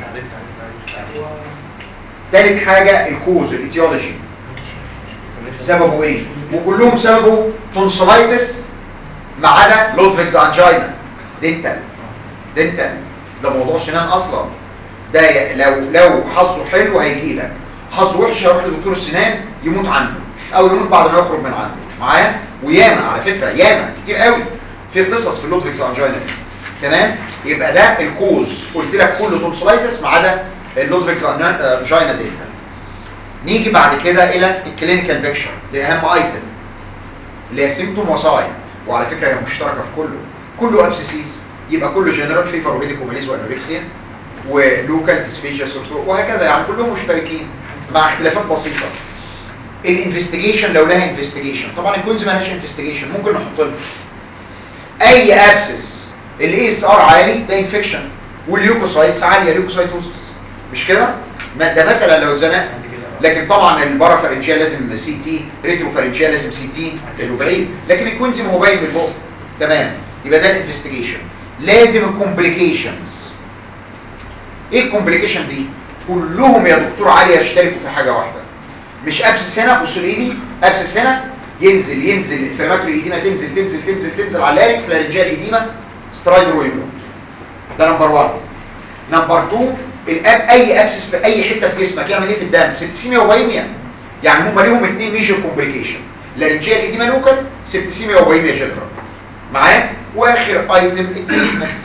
ثالث حاجه الكوز الايتيولوجي سببه ايه وكلهم سببه تونسلايتس ما عدا لودفيكس انجينا دينتال دينتال ده موضوع سنان اصلا ده ي- لو لو حظه حلو هيجي لك حظه وحش هيروح لدكتور السنان يموت عنده او يموت بعد ما يخرج من عنده معايا وياما على فكره ياما كتير قوي في قصص في اللودفيكس انجينا دي. تمام يبقى ده الكوز قلت لك كله تونسلايتس ما عدا اللودفيكس انجينا دينتال نيجي بعد كده الى الكلينيكال بيكشر دي اهم ايتم اللي هي سيمتوم وصايا وعلى فكره هي مشتركه في كله كله ابسيسيز يبقى كله جنرال فيفر وهيديكوماليز وانوركسيا ولوكال ديسفيجيا وهكذا يعني كلهم مشتركين مع اختلافات بسيطه الانفستيجيشن لو لها انفستيجيشن طبعا الكوينز ما لهاش انفستيجيشن ممكن نحط لها اي ابسس الاي اس ار عالي ده انفكشن والليوكوسايتس عاليه ليوكوسايتوسس مش كده ما ده مثلا لو اتزنقنا لكن طبعا البارافارنجيال لازم سي تي ريتروفارنجيال لازم سي تي لانه بعيد لكن الكوينز مبين بالفوق تمام يبقى ده الانفستيجيشن لازم الكومبليكيشنز ايه الكومبليكيشن دي كلهم يا دكتور علي يشتركوا في حاجه واحده مش ابسس هنا بص لايدي ابسس هنا ينزل ينزل الانفلاماتوري ايديما تنزل تنزل تنزل تنزل على اللاركس لارنجال ايديما سترايدر ويموت ده نمبر 1 نمبر 2 الاب اي ابسس في اي حته في جسمك يعمل ايه في الدم سبتسيميا وبايميا يعني هم ليهم اثنين ميجر كومبليكيشن لارنجال ايديما لوكال سبتسيميا وبايميا جنرال معايا واخر ايتم التريتمنت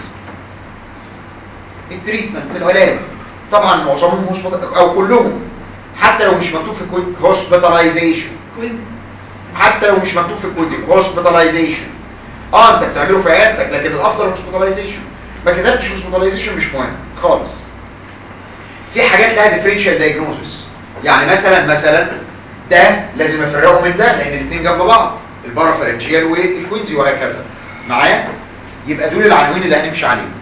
التريتمنت العلاج طبعا معظمهم هوسبيتال او كلهم حتى لو مش مكتوب في الكود هوسبيتاليزيشن كويس حتى لو مش مكتوب في الكود هوسبيتاليزيشن اه انت بتعمله في عيادتك لكن الافضل هوسبيتاليزيشن ما كتبتش هوسبيتاليزيشن مش مهم خالص في حاجات لها ديفرنشال دايجنوزس يعني مثلا مثلا ده لازم افرقه من ده لان الاثنين جنب بعض البارافرنجيال والكوينزي وهكذا معايا يبقى دول العناوين اللي هنمشي عليهم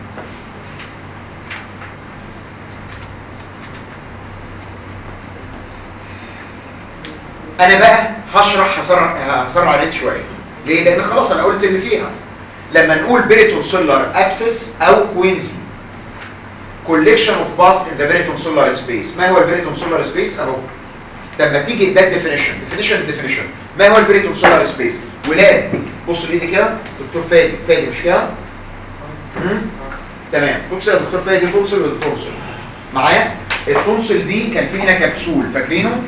انا بقى هشرح هسرع هسرع عليك شويه ليه لان خلاص انا قلت اللي فيها لما نقول بيريتون سولار ابسس او كوينزي كوليكشن اوف باس ان ذا بيريتون سولار سبيس ما هو البيريتون سولار سبيس اهو لما تيجي ده الديفينيشن ديفينيشن الديفينيشن ما هو البيريتون سولار سبيس ولاد بص لايدي كده دكتور فادي فادي مش كده مم؟ تمام بص يا دكتور فادي تونسل والتونسل معايا التونسل دي كان في هنا كبسول فاكرينه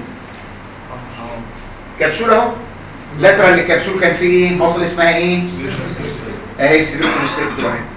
كبسول اهو لاترال للكبسول كان فيه ايه مصل اسمها ايه اهي السيريو كونستريكتور اهي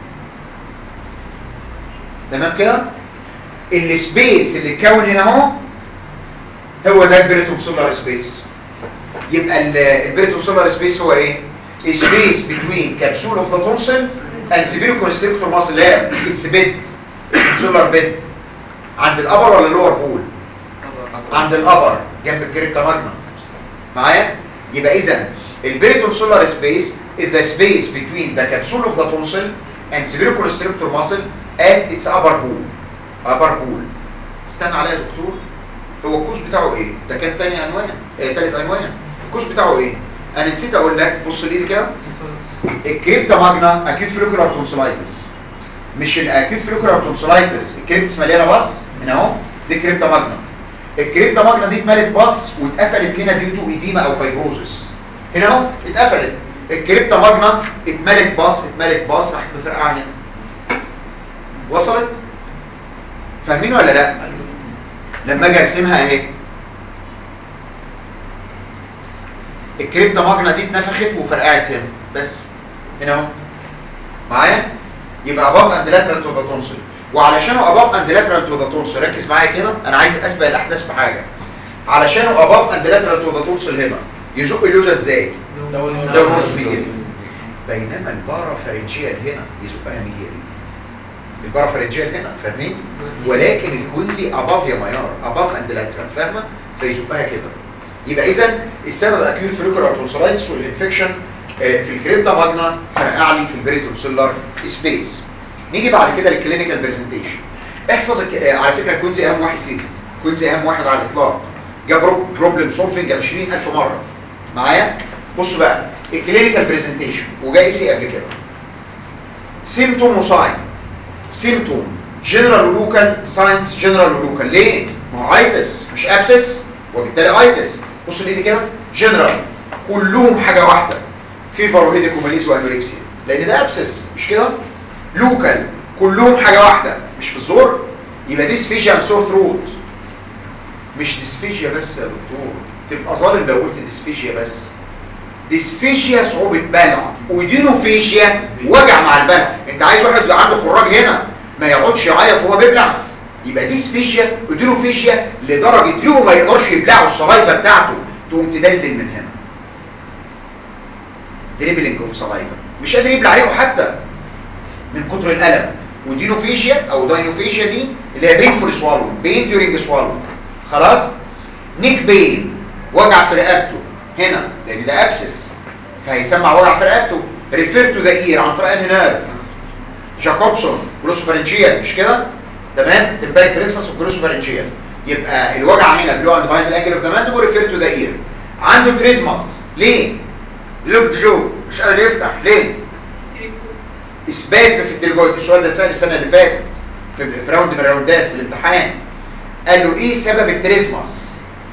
تمام كده السبيس اللي اتكون هنا اهو هو ده البريتوم سولار سبيس يبقى البريتوم سولار سبيس هو ايه سبيس بتوين كبسول اوف ذا تونسل اند سيريو كونستريكتور ماسل لا اتس بيد سولار بيد عند الابر ولا اللور بول عند الابر جنب الكريكتا ماجنا معايا يبقى اذا البريتون سولار سبيس is the space between the capsule of the tonsil and spherical muscle at its upper pool upper pool استنى عليا يا دكتور هو الكوز بتاعه ايه ده كان تاني عنوان ايه تالت عنوان الكوز بتاعه ايه انا نسيت اقول لك بص لي كده الكريبتا ماجنا اكيد فلوكولار تونسلايتس مش الاكيد فلوكولار تونسلايتس الكريبتس مليانه باص هنا اهو دي كريبتا ماجنا الكريبتا ماجنا دي اتملت باص واتقفلت هنا ديو تو ايديما او فايبروزس هنا اهو اتقفلت الكريبتا ماجنا اتملت باص اتملت باص راحت مفرقعه هنا وصلت فاهمين ولا لا لما اجي ارسمها اهي الكريبتا ماجنا دي اتنفخت وفرقعت هنا بس هنا اهو معايا يبقى اباف اند لاترال تو ذا تونسل وعلشانه اباف اند لاترال تو ذا تونسل ركز معايا كده انا عايز اسبق الاحداث بحاجه علشانه اباف اند لاترال تو ذا تونسل هنا يزق اللوزه ازاي لو نص ميديال بينما البارافارنجيال هنا يزقها ميديال البارافارنجيال هنا فاهمين ولكن الكونزي اباف يا ميار اباف اند لاترال فاهمه فيزقها كده يبقى اذا السبب اكيوت فوليكولار تونسلايتس والانفكشن آه، في الكريبتا ماجنا فرقع لي في البريتونسيلر سبيس نيجي بعد كده للكلينيكال برزنتيشن احفظ الك- آه، على فكره كوينزي اهم واحد فينا كوينزي اهم واحد على الاطلاق جاب بروبلم سولفنج 20000 مره معايا بصوا بقى الكلينيكال برزنتيشن وجاي سي قبل كده سيمتوم وساين سيمتوم جنرال ولوكال ساينس جنرال ولوكال ليه ما هو ايتس مش ابسس وبالتالي ايتس بص الايد كده جنرال كلهم حاجه واحده فيفر وهيديك وماليز وانوركسيا لان ده ابسس مش كده لوكال كلهم حاجه واحده مش في الزور يبقى ديسفيجيا اند سور ثروت مش ديسفيجيا بس يا دكتور تبقى ظالم لو قلت ديسفيجيا بس ديسفيجيا صعوبة بلع ودينوفيجيا وجع مع البلع انت عايز واحد يبقى عنده خراج هنا ما يقعدش يعيط وهو بيبلع يبقى ديسفيجيا ودينوفيجيا لدرجة يوم ما يقدرش يبلعوا الصلايفة بتاعته تقوم تدلدل من هنا دريبلينج اوف صلايفة مش قادر يبلع ريقه حتى من كتر الألم ودينوفيجيا او داينوفيجيا دي اللي هي بين فور سوالو بين ديورينج سوالو خلاص نيك بين وجع في رقبته هنا لان ده ابسس فهيسمع وجع في رقبته ريفير تو ذا اير عن طريق النيرف جاكوبسون جلوسوفارنجيال مش كده تمام تمبارك بريكسس وجلوسوفارنجيال يبقى الوجع هنا بلو اند بايند الانجل اوف ذا مانتيبل ريفير تو ذا اير عنده تريزماس ليه لوك جو مش قادر يفتح ليه اثبات في التليجويد السؤال ده اتسال السنه اللي فاتت في في راوند من الراوندات في الامتحان قال له ايه سبب التريزماس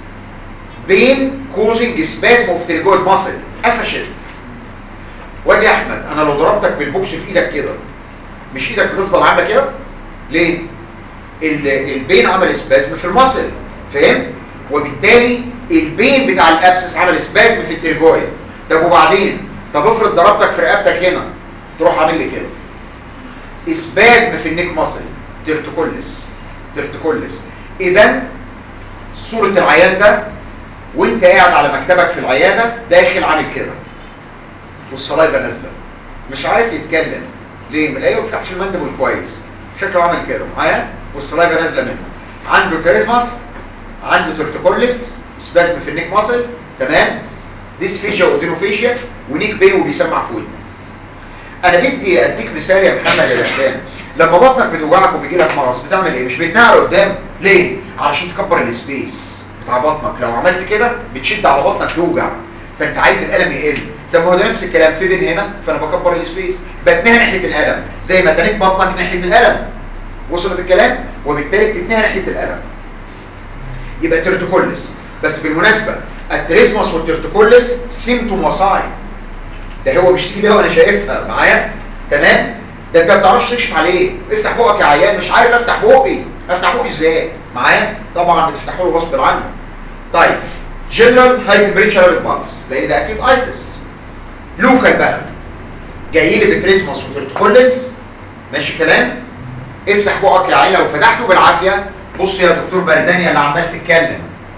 بين كوزنج سباسم اوف تليجويد ماسل قفشت وادي يا احمد انا لو ضربتك بالبوكس في ايدك كده مش ايدك بتفضل عامله كده ليه ال- البين عمل سباسم في الماسل فهمت وبالتالي البين بتاع الابسس عمل سباسم في التليجويد طب وبعدين طب افرض ضربتك في رقبتك هنا تروح عامل لي كده اسبازم في النيك ماسل ترتكولس ترتكولس اذا صورة العيان ده وانت قاعد على مكتبك في العيادة داخل عامل كده والصلايبة نازلة مش عارف يتكلم ليه؟ من ما بيفتحش المندبل كويس شكله عامل كده معايا والصلايبة نازلة منه عنده تريزماس عنده ترتكولس سبازم في النيك ماسل تمام ديسفيجيا ودينوفيجيا ونيك بين وبيسمع في ودنه انا بدي اديك مثال يا محمد يا الاسلام لما بطنك بتوجعك وبيجي لك مغص بتعمل ايه مش بتنقل قدام ليه علشان تكبر السبيس بتاع بطنك لو عملت كده بتشد على بطنك توجع فانت عايز الالم يقل طب ما هو ده نفس الكلام في بين هنا فانا بكبر السبيس بتنهى ناحيه الالم زي ما تنيت بطنك ناحيه الالم وصلت الكلام وبالتالي بتتنهى ناحيه الالم يبقى ترتكولس بس بالمناسبه التريزموس والترتكولس سيمتوم وصايم ده هو بيشتكي بيها وانا شايفها معايا تمام ده انت ما بتعرفش تكشف عليه افتح بقك يا عيان مش عارف افتح بقي افتح بقي ازاي معايا طبعا بتفتحه له غصب عنه طيب جنرال هاي تمبريتشر بالس لان ده اكيد ايتس لوكال بقى جاي لي بتريسموس وترتكولس ماشي كلام افتح بقك يا عيان لو فتحته بالعافيه بص يا دكتور برداني اللي عمال تتكلم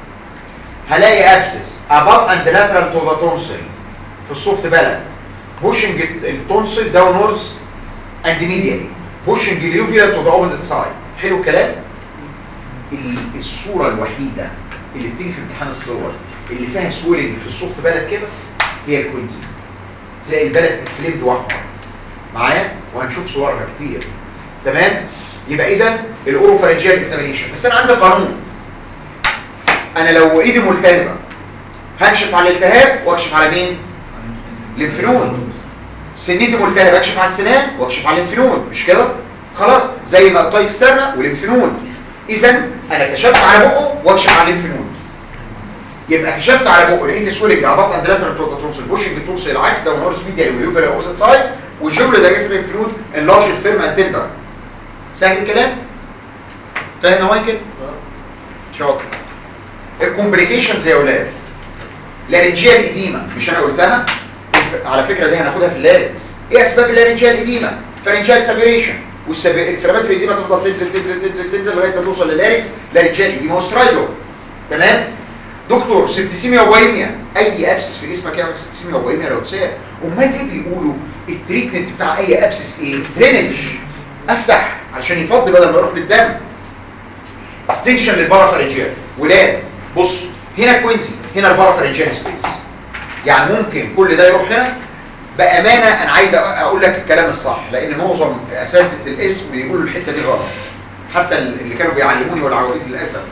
هلاقي ابسس above and lateral to the tonsil في السوفت بلد pushing التونسل downwards and medially pushing اليوفيا to the opposite side حلو الكلام ال- الصورة الوحيدة اللي بتيجي في امتحان الصور اللي فيها سويلنج في السوفت بلد كده هي الكوينزي تلاقي البلد اتفليبد واحمر معايا وهنشوف صورها كتير تمام يبقى اذا الاوروفارنجيال اكزامينيشن بس انا عندي قانون انا لو ايدي ملتهبه هكشف على الالتهاب واكشف على مين الانفلون سنتي ملتهبه اكشف على السنان واكشف على الانفلون مش كده خلاص زي ما الطاي اكسترنا والانفلون اذا انا كشفت على بقه واكشف على الانفلون يبقى كشفت على بقه لقيت سويلنج اباف اند لاترال تو تونسل بوشنج تونسل العكس ده ونورس ميديا واليوفر اوسط سايد والشغل ده جسم الانفلون انلارج الفيرم اند تندر سهل الكلام فاهم يا مايكل شاطر الكومبليكيشنز يا اولاد لارنجيال ايديما مش انا قلتها على فكره دي هناخدها في اللارنجز ايه اسباب اللارنجيال ايديما فرنجيال سابيريشن والانفلامات في الايديما تفضل تنزل تنزل تنزل تنزل لغايه ما توصل للارنجز لارنجيال ايديما وسترايدو تمام دكتور سبتسيميا وبايميا اي ابسس في جسمك يعمل سبتسيميا وبايميا لو اتسال امال ليه بيقولوا التريتمنت بتاع اي ابسس ايه درينج افتح علشان يفضي بدل ما يروح للدم استنشن للبارافارنجيال ولاد بص هنا كوينزي هنا البارافارنجيال سبيس يعني ممكن كل ده يروح هنا بامانه انا عايز اقول لك الكلام الصح لان معظم اساتذه الاسم بيقولوا الحته دي غلط حتى اللي كانوا بيعلموني والعواريز للاسف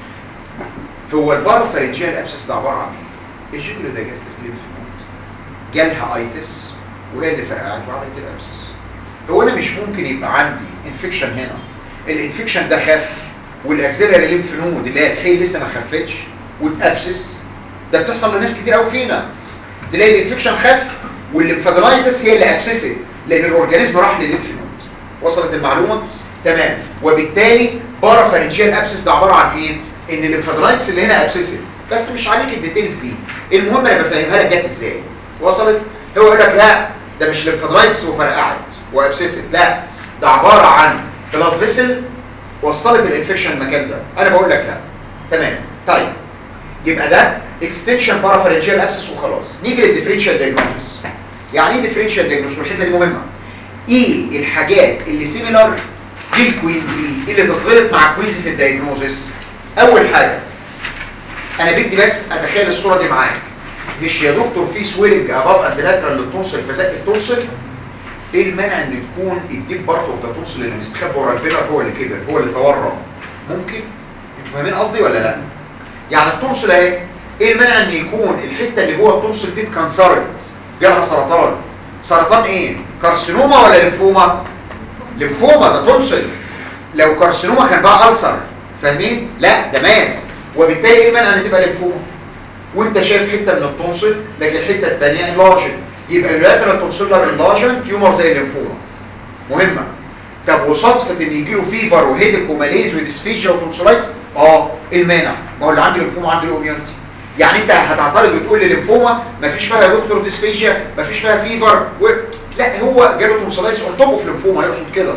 هو البارافارنجيال ابسس ده عباره عن ايه الجبل ده جاستر كليف جالها ايتس وهي اللي فرقعت وعملت الابسس هو انا مش ممكن يبقى عندي انفكشن هنا الانفكشن ده خف والاكسيلري ليمف نود اللي هي الحي لسه ما خفتش وتابسس ده بتحصل لناس كتير قوي فينا تلاقي الانفكشن خف والليمفادرايتس هي اللي ابسست لان الاورجانيزم راح للليمف نود وصلت المعلومه تمام وبالتالي بارافارنجيال ابسس ده عباره عن ايه ان الليمفادرايتس اللي هنا ابسست بس مش عليك الديتيلز دي المهم انا بفهمها لك جت ازاي وصلت هو يقول لك لا ده مش ليمفادرايتس وفرقعت وابسست لا ده عباره عن بلاد فيسل وصلت الانفكشن المكان ده انا بقول لك لا تمام طيب يبقى ده اكستنشن بارافارنجيال ابسس وخلاص نيجي للديفرنشال دايجنوستس يعني ايه ديفرنشال دايجنوستس والحته دي مهمه ايه الحاجات اللي سيميلار للكوينزي اللي تتغلط مع الكوينزي في الدايجنوزس اول حاجه انا بدي بس اتخيل الصوره دي معاك مش يا دكتور في سويلنج اباف اند لاترال للتونسل فزق التونسل ايه المانع ان تكون الديب بارت اوف ذا تونسل اللي مستخبي ورا البيلر هو اللي كبر هو اللي تورم ممكن انتوا فاهمين قصدي ولا لا يعني التونسل اهي ايه المانع ان يكون الحته اللي جوه التونسل دي اتكنسرت جالها سرطان سرطان ايه كارسينوما ولا ليمفوما ليمفوما ده تونسل لو كارسينوما كان بقى ألسر فاهمين لا ده ماس وبالتالي ايه المانع ان تبقى ليمفوما وانت شايف حته من التونسل لكن الحته الثانيه انلارجن يبقى اللاترال تونسيلر انلارجن تيومر زي الليمفوما مهمه طب وصدفه ان يجي له فيفر وهيدك وماليز وديسفيجيا وتونسلايتس اه ايه المانع ما هو اللي عنده ليمفوما عنده الاوميونتي يعني انت هتعترض وتقول لي ليمفوما مفيش فيها يا دكتور ديسفيجيا مفيش فيها فيفر و... لا هو جاله تونسلايتس ارتبط في ليمفوما يقصد كده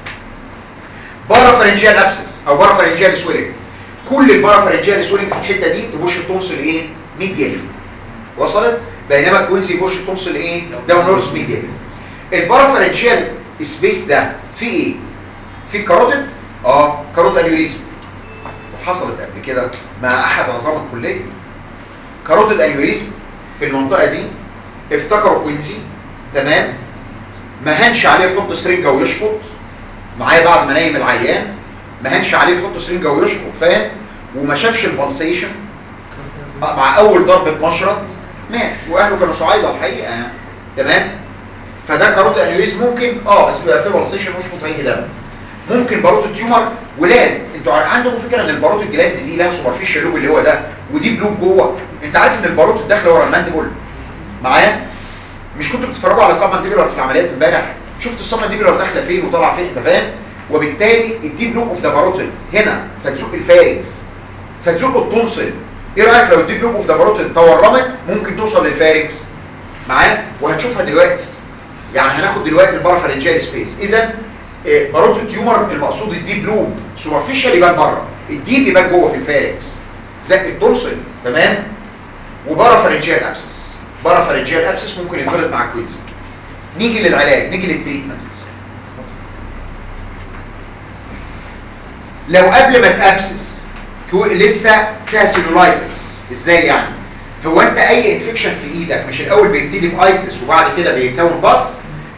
بارافارنجيال ابسس او بارافارنجيال سويلنج كل البارافارنجيال سويلنج في الحته دي تبوش التونسل ايه ميديالي وصلت بينما الكوينسي يبوش التونسل ايه داون نورث ميديالي البارافارنجيال سبيس ده في ايه في كاروتيد اه كاروت انيوريزم وحصلت قبل كده مع احد عظام الكليه كاروتيد انيوريزم في المنطقه دي افتكروا كوينسي تمام ما هنش عليه يحط سرنجه ويشفط معايا بعد ما نايم العيان ما هنش عليه يحط سرنجه ويشفط فاهم وما شافش البلسيشن مع اول ضربه مشرط مات واهله كانوا صعايده الحقيقه يعني تمام فده كاروت انيوريزم ممكن اه بس بيبقى فيه بلسيشن ويشفط هيجي دم ممكن باروت التيومر ولاد انتوا عندكم فكره ان الباروت الجلاند دي لها سوبرفيشال لوب اللي هو ده ودي بلوب جوه انت عارف ان الباروت الداخله ورا المانديبل معايا مش كنتوا بتتفرجوا على صاب مانديبولار في العمليات امبارح شفت الصاب مانديبولار داخله فين وطالعه فين انت فاهم وبالتالي الديب لوب اوف ذا باروتيد هنا فتزق الفارنكس فتزق التونسل ايه رايك لو الديب لوب اوف ذا باروتيد تورمت ممكن توصل للفارنكس معايا وهنشوفها دلوقتي يعني هناخد دلوقتي البارافارنجيال سبيس اذا باروت التيومر المقصود الديب لوب سوبرفيشال يبان بره الديب يبان جوه في الفارنكس زق التونسل تمام وبارافارنجيال ابسس بارافارنجيال ابسس ممكن يتخلط مع الكوينز نيجي للعلاج نيجي للتريتمنت لو قبل ما تابسس لسه فيها سيلولايتس ازاي يعني هو انت اي انفكشن في ايدك مش الاول بيبتدي بايتس وبعد كده بيتكون بص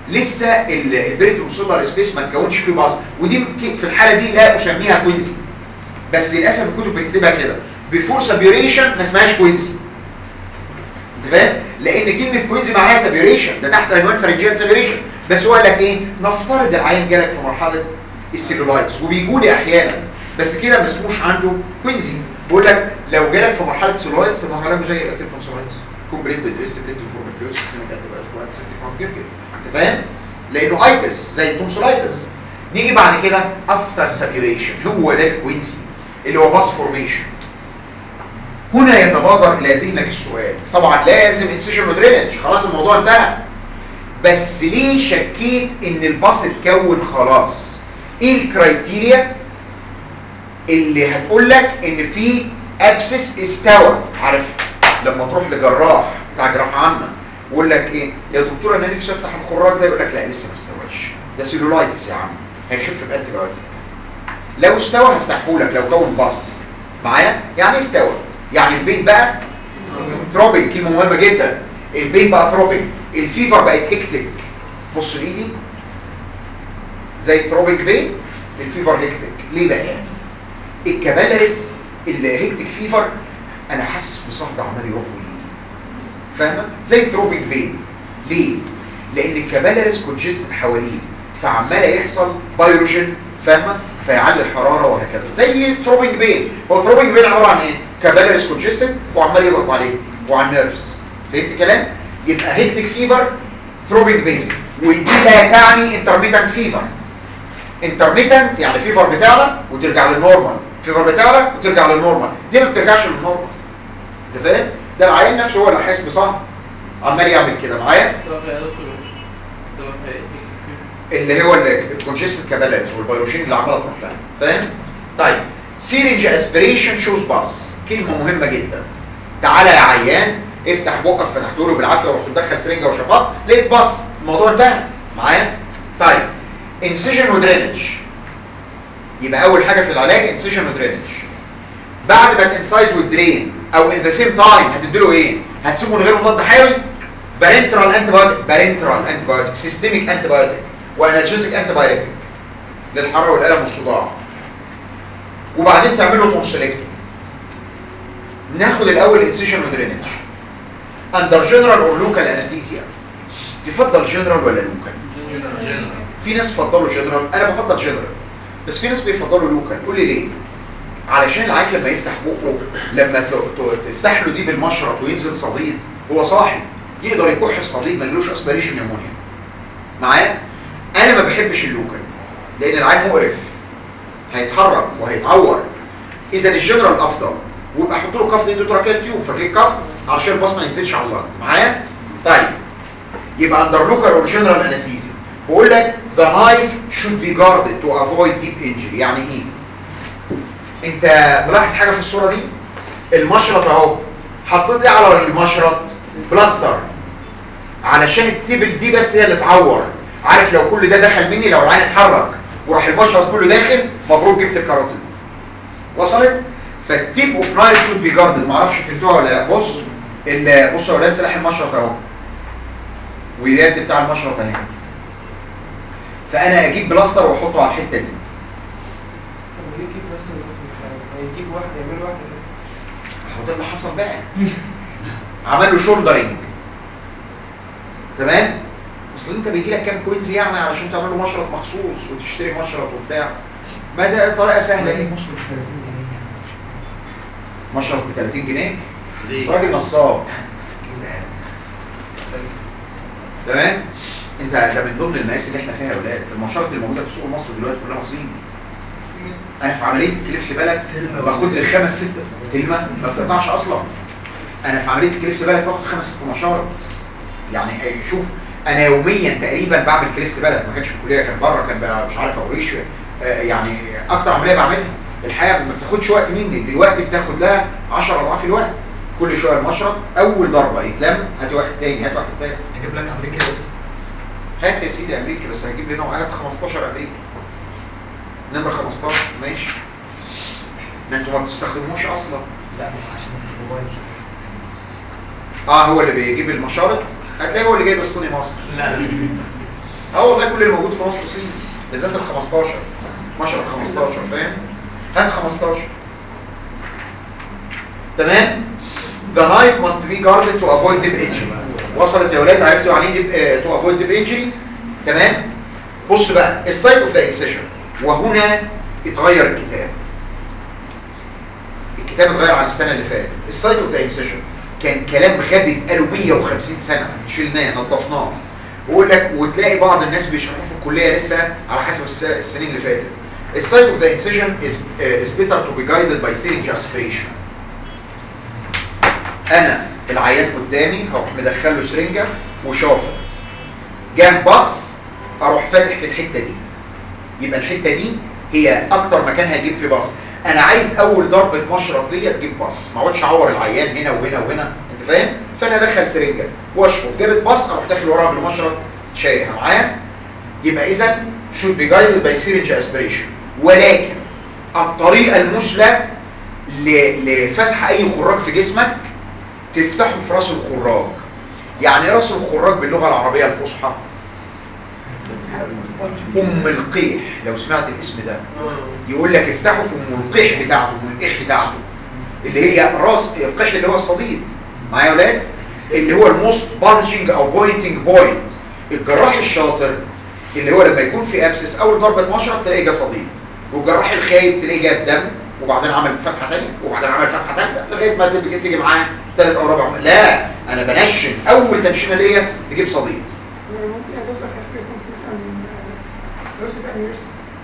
لسه البريتروسولار سبيس ما اتكونش فيه باص ودي في الحاله دي لا اسميها كوينزي بس للاسف الكتب بتكتبها كده بيفور سابيوريشن ما اسمهاش كوينزي انت فاهم لان كلمه كوينزي معناها سابيوريشن ده تحت عنوان فرنجيال سابيوريشن بس هو قال لك ايه نفترض العين جالك في مرحله السيلولايتس وبيجوا لي احيانا بس كده ما اسموش عنده كوينزي بقول لك لو جالك في مرحله سيلولايتس ما هو زي الاكيد كونسولايتس كومبريت بالريست بليت فورميكلوز سيستميك انتي سيبتيك كده انت فاهم لانه ايتس زي التونسولايتس نيجي بعد كده افتر سابيوريشن هو ده الكوينزي اللي هو باس فورميشن هنا يتبادر الى ذهنك السؤال طبعا لازم انسيشن ودرينج خلاص الموضوع انتهى بس ليه شكيت ان الباص اتكون خلاص ايه الكرايتيريا اللي هتقول لك ان في ابسس استوى عارف لما تروح لجراح بتاع جراحه عامه ويقول لك ايه يا دكتور انا نفسي افتح الخراج ده يقول لك لا لسه ما استواش ده سيلولايتس يا عم هيخف بانتي بايوتيك لو استوى هفتحه لك لو كون باص معايا يعني استوى يعني البين بقى تروبيك كلمه مهمه جدا البين بقى تروبيك الفيفر بقت هيكتك بص لايدي زي تروبيك بين الفيفر هيكتك ليه بقى الكبالرز اللي هيكتك فيفر انا حاسس بصهد عمال يروح ويجي فاهمه زي تروبيك فين ليه لان الكبالرز كونجستد حواليه فعمال يحصل بايروجين فاهمه فيعلي الحراره وهكذا زي تروبينج بين هو تروبينج بين عباره عن ايه كبالرز كونجستد وعمال يضغط عليه وعلى النيرفز فهمت الكلام يبقى هيكتك فيفر ثروبينج بين ودي لا تعني انترميتنت فيفر انترميتنت يعني فيفر بتاعنا وترجع للنورمال فيفر بتاعنا وترجع للنورمال دي ما بترجعش للنورمال انت فاهم ده العيان نفسه هو اللي حاسس بصهد عمال يعمل كده معايا اللي هو الكونجستد كابالات والبيروشين اللي عماله تروح لها فاهم طيب سيرنج اسبريشن شوز باس كلمه مهمه جدا تعالى يا عيان افتح بقك فتحته له بالعافيه ورحت مدخل سرنجه وشفاط لقيت باص الموضوع انتهى معايا طيب انسيجن ودرينج يبقى اول حاجه في العلاج انسيجن ودرينج بعد ما تنسايز والدرين او ان ذا سيم تايم هتديله ايه هتسيبه من غير مضاد حيوي بارنترال انتي بايوتيك بارنترال انتي بايوتيك سيستميك انتي بايوتيك وانالجيزيك انتي بايوتيك للحراره والالم والصداع وبعدين تعمل له تونسيلكتومي ناخد الاول انسيشن ودرينج اندر جنرال اور لوكال انستيزيا تفضل جنرال ولا لوكال في ناس بيفضلوا جنرال انا بفضل جنرال بس في ناس بيفضلوا لوكال قول لي ليه علشان العيل لما يفتح بقه لما ت- ت- تفتح له دي بالمشرط وينزل صديد هو صاحي يقدر يكح الصديد ما يجيلوش اسبريشن نيمونيا معايا انا ما بحبش اللوكال لان العيل مقرف هيتحرك وهيتعور اذا الجنرال افضل ويبقى احط له كف اندوتراكيال تيوب فاكرين كف علشان الباص ما ينزلش على الارض معايا طيب يبقى اندر لوكال اور جنرال انستيزيا بقول لك the knife should be guarded to avoid deep injury يعني ايه انت ملاحظ حاجه في الصوره دي المشرط اهو حطيت ايه على المشرط بلاستر علشان التيبل دي بس هي اللي تعور عارف لو كل ده دخل مني لو العين اتحرك وراح المشرط كله داخل مبروك جبت الكاروتيد وصلت فالتيب اوف نايف شود بي جاردد معرفش فهمتوها ولا لا بص ال- بص يا ولاد سلاح المشرط اهو واليد بتاع المشرط اهي فانا اجيب بلاستر واحطه على الحته دي طب ليه يجيب بس ما يجيب واحد يعمل واحد هو ده اللي حصل بقى عمل له شولدرنج تمام اصل انت بيجي لك كام كوينز يعني علشان تعمل له مشرط مخصوص وتشتري مشرط وبتاع ما ده طريقه سهله ايه مشرط ب 30 جنيه ليه؟ راجل نصاب تمام انت ده من ضمن المقاس اللي احنا فيها يا اولاد المشرط الموجوده في سوق مصر دلوقتي كلها صيني انا في عمليه كليف بالك باخد لي خمس ست كلمه ما بتقطعش اصلا انا في عمليه كليف بالك باخد خمس ست مشارط يعني أي- شوف انا يوميا تقريبا بعمل كليف بالك ما كانش في الكليه كان بره كان بقى مش عارف اوريش آه، يعني اكتر عمليه بعملها الحقيقه ما بتاخدش وقت مني دلوقتي بتاخد لها 10 اضعاف الوقت كل شويه المشرط اول ضربه يتلم هات واحد تاني هات واحد تاني اجيب لك امريكا هات يا سيدي امريكا بس هجيب لنا هات 15 امريكا نمرة 15 ماشي ده انتوا ما بتستخدموش اصلا لا عشان الموبايل اه هو اللي بيجيب المشارط هتلاقي هو اللي جايب الصيني مصر لا اه والله كل اللي موجود في مصر صيني بالذات ال 15 12 15 فاهم هات 15 تمام the knife must be guarded to avoid deep injury وصلت يا ولاد عرفتوا يعني ايه deep- to avoid deep injury تمام بص بقى السايت اوف ذا انسيشن وهنا اتغير الكتاب الكتاب اتغير عن السنه اللي فاتت السايت اوف ذا انسيشن كان كلام غبي بقاله 150 سنه شلناه نظفناه ويقول لك وتلاقي بعض الناس بيشرحوه في الكليه لسه على حسب الس- السنين اللي فاتت السايت اوف ذا انسيشن is uh, is better to be guided by syringe aspiration انا العيان قدامي هروح مدخله سرنجه وشافط جه بص اروح فاتح في الحته دي يبقى الحته دي هي اكتر مكان هيجيب فيه بص انا عايز اول ضربه مشرط ليا تجيب بص ما اقعدش اعور العيان هنا وهنا وهنا انت فاهم فانا ادخل سرنجه واشفط جابت بص اروح داخل وراها بالمشرط شايلها معايا يبقى اذا should be guided by syringe aspiration ولكن الطريقه المثلى ل- لفتح اي خراج في جسمك تفتحه في راس الخراج يعني ايه راس الخراج باللغه العربيه الفصحى ام القيح لو سمعت الاسم ده يقول لك افتحوا في ام القيح بتاعته ام القيح بتاعته اللي هي راس القيح اللي هو الصديد معايا يا ولاد اللي هو الموست بانشنج او بوينتنج بوينت الجراح الشاطر اللي هو لما يكون في ابسس اول ضربه مشرط تلاقيه جه صديد والجراح الخايب تلاقيه جاب دم وبعدين عمل فتحه ثانيه وبعدين عمل فتحه ثالثه لغايه ما تبقى تيجي معاه ثالث او رابع لا انا بنشن اول تنشينه ليا تجيب صديد ممكن يا دكتور خفيف يكون في مثلا لوسي بانيرس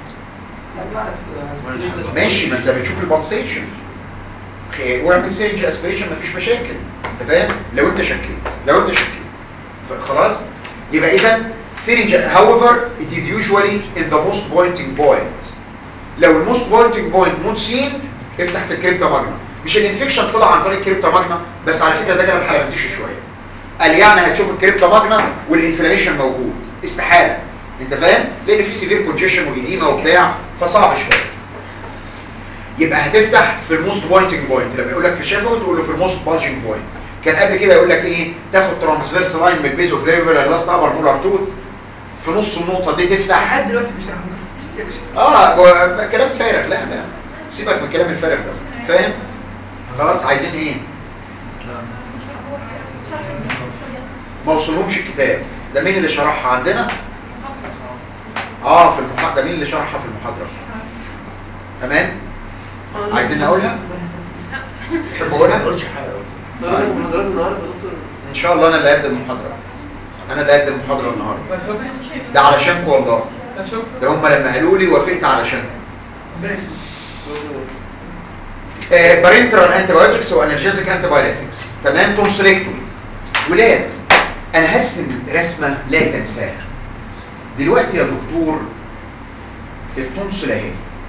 ماشي ما انت بتشوف البلسيشن واعمل سيرنج اسبريشن مفيش مشاكل انت فاهم لو انت شكيت لو انت شكيت ف- خلاص يبقى اذا سيرنج however it is usually in the most pointing point لو الموست بوينتنج بوينت نوت سين افتح في الكريبتا ماجنا مش الانفكشن طلع عن طريق الكريبتا ماجنا بس على فكره ده كلام حيرتيش شويه قال يعني هتشوف الكريبتا ماجنا والانفلاميشن موجود استحاله انت فاهم لان في سيفير كونجيشن وإديمة وبتاع فصعب شويه يبقى هتفتح في الموست بوينتنج بوينت لما يقول لك في شفوي تقول له في الموست بوينتنج بوينت كان قبل كده يقول لك ايه تاخد ترانسفيرس لاين من البيز اوف ليفل لاست ابر مولار توث في نص النقطه دي تفتح لحد دلوقتي مش رحمة اه هو كلام فارغ لا لا سيبك من الكلام الفارغ ده فاهم خلاص عايزين ايه ما وصلهمش الكتاب ده مين اللي شرحها عندنا اه في المحاضره ده مين اللي شرحها في المحاضره تمام عايزين نقولها تحب اقولها محاضرات النهارده يا دكتور ان شاء الله انا اللي هقدم المحاضره انا اللي هقدم المحاضره النهارده ده علشانكم والله ده هم لما قالوا لي وافقت علشانكم بارنترال انتي بايوتكس وانرجيزك انتي بايوتكس تمام تونسلكتومي ولاد انا هرسم رسمه لا تنساها دلوقتي يا دكتور التونسل اهي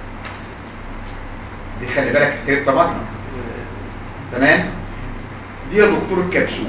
دي خلي بالك كريبتا ماجنا تمام دي يا دكتور الكبسول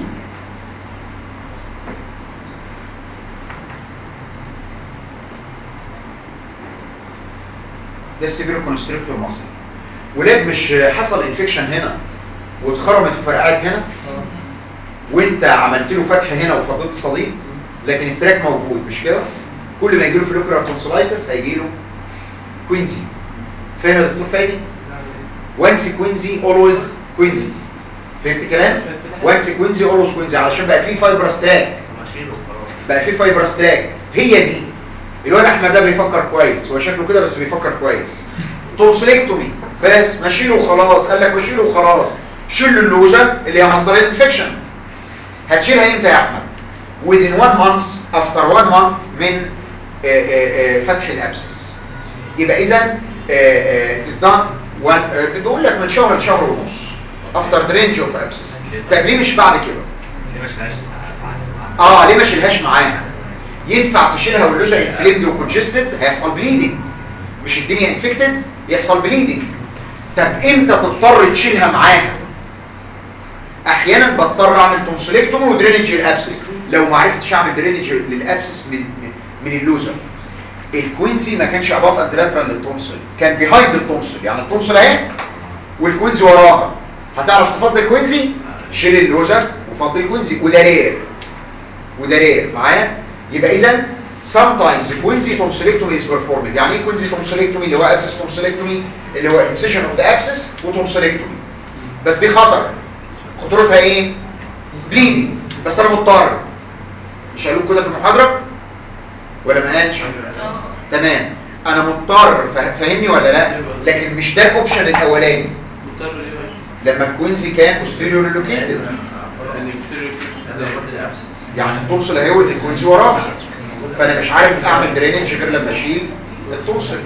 ده السيفير كونستريكتور مصري ولاد مش حصل انفكشن هنا واتخرمت الفرقعات هنا وانت عملت له فتح هنا وفضلت الصديد لكن التراك موجود مش كده كل ما يجي له فلوكرا تونسلايتس هيجي له كوينزي فاهم يا دكتور فادي وانسي كوينزي اولويز كوينزي فهمت الكلام وانسي كوينزي اولويز كوينزي علشان بقى فيه فايبرس تاج ماشيين وخلاص بقى فيه فايبرس تاج هي دي الواد احمد ده بيفكر كويس هو شكله كده بس بيفكر كويس تونسلكتومي بس ماشيله وخلاص قال لك ماشيله وخلاص شيل اللوزه اللي هي مصدر الانفكشن هتشيلها امتى يا احمد within one month after one month من آه، آه، آه، فتح الابسس يبقى اذا تزدان بيقول لك من شهر لشهر ونص after drainage of abscess طب ليه مش بعد كده ليه مش لاش اه ليه ما شيلهاش معاها ينفع تشيلها واللوزه انفليمد وكونجستد هيحصل بليدنج مش الدنيا انفكتد يحصل بليدنج طب امتى تضطر تشيلها معاها احيانا بضطر اعمل تونسلكتومي ودرينج الابسس لو ما عرفتش اعمل درينج للابسس من من, من اللوزر الكوينزي ما كانش اباف انتلاترال للتونسل كان بيهايد التونسل يعني التونسل اهي والكوينزي وراها هتعرف تفضل الكوينزي شيل اللوزر وفضل الكوينزي وده رير وده رير معايا يبقى اذا sometimes quincy tonsillectomy is performed يعني ايه quincy tonsillectomy اللي هو abscess tonsillectomy اللي هو incision of the abscess وtonsillectomy بس دي خطر خطورتها ايه bleeding بس انا مضطر مش قالوا كده في المحاضرة ولا ما قالش تمام انا مضطر فا- فاهمني ولا لا لكن مش ده الاوبشن الاولاني مضطر ليه بقى؟ لما الكوينزي كان posterior located لأن البكتيريا بتبقى يعني التونسل اهي والكوينزي وراه فانا مش عارف اعمل درينج غير لما اشيل التونسل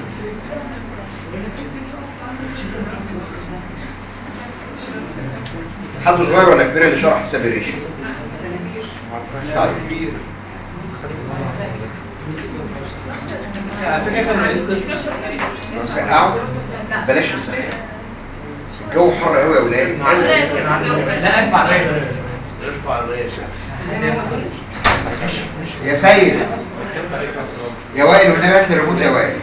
حد صغير ولا كبير اللي شرح السبريشن طيب نسقعه بلاش نسقعه الجو حر قوي يا ولاد لا ارفع الرايه بس ارفع الريش يا سيد يا وائل والنبي هات لي الريموت يا وائل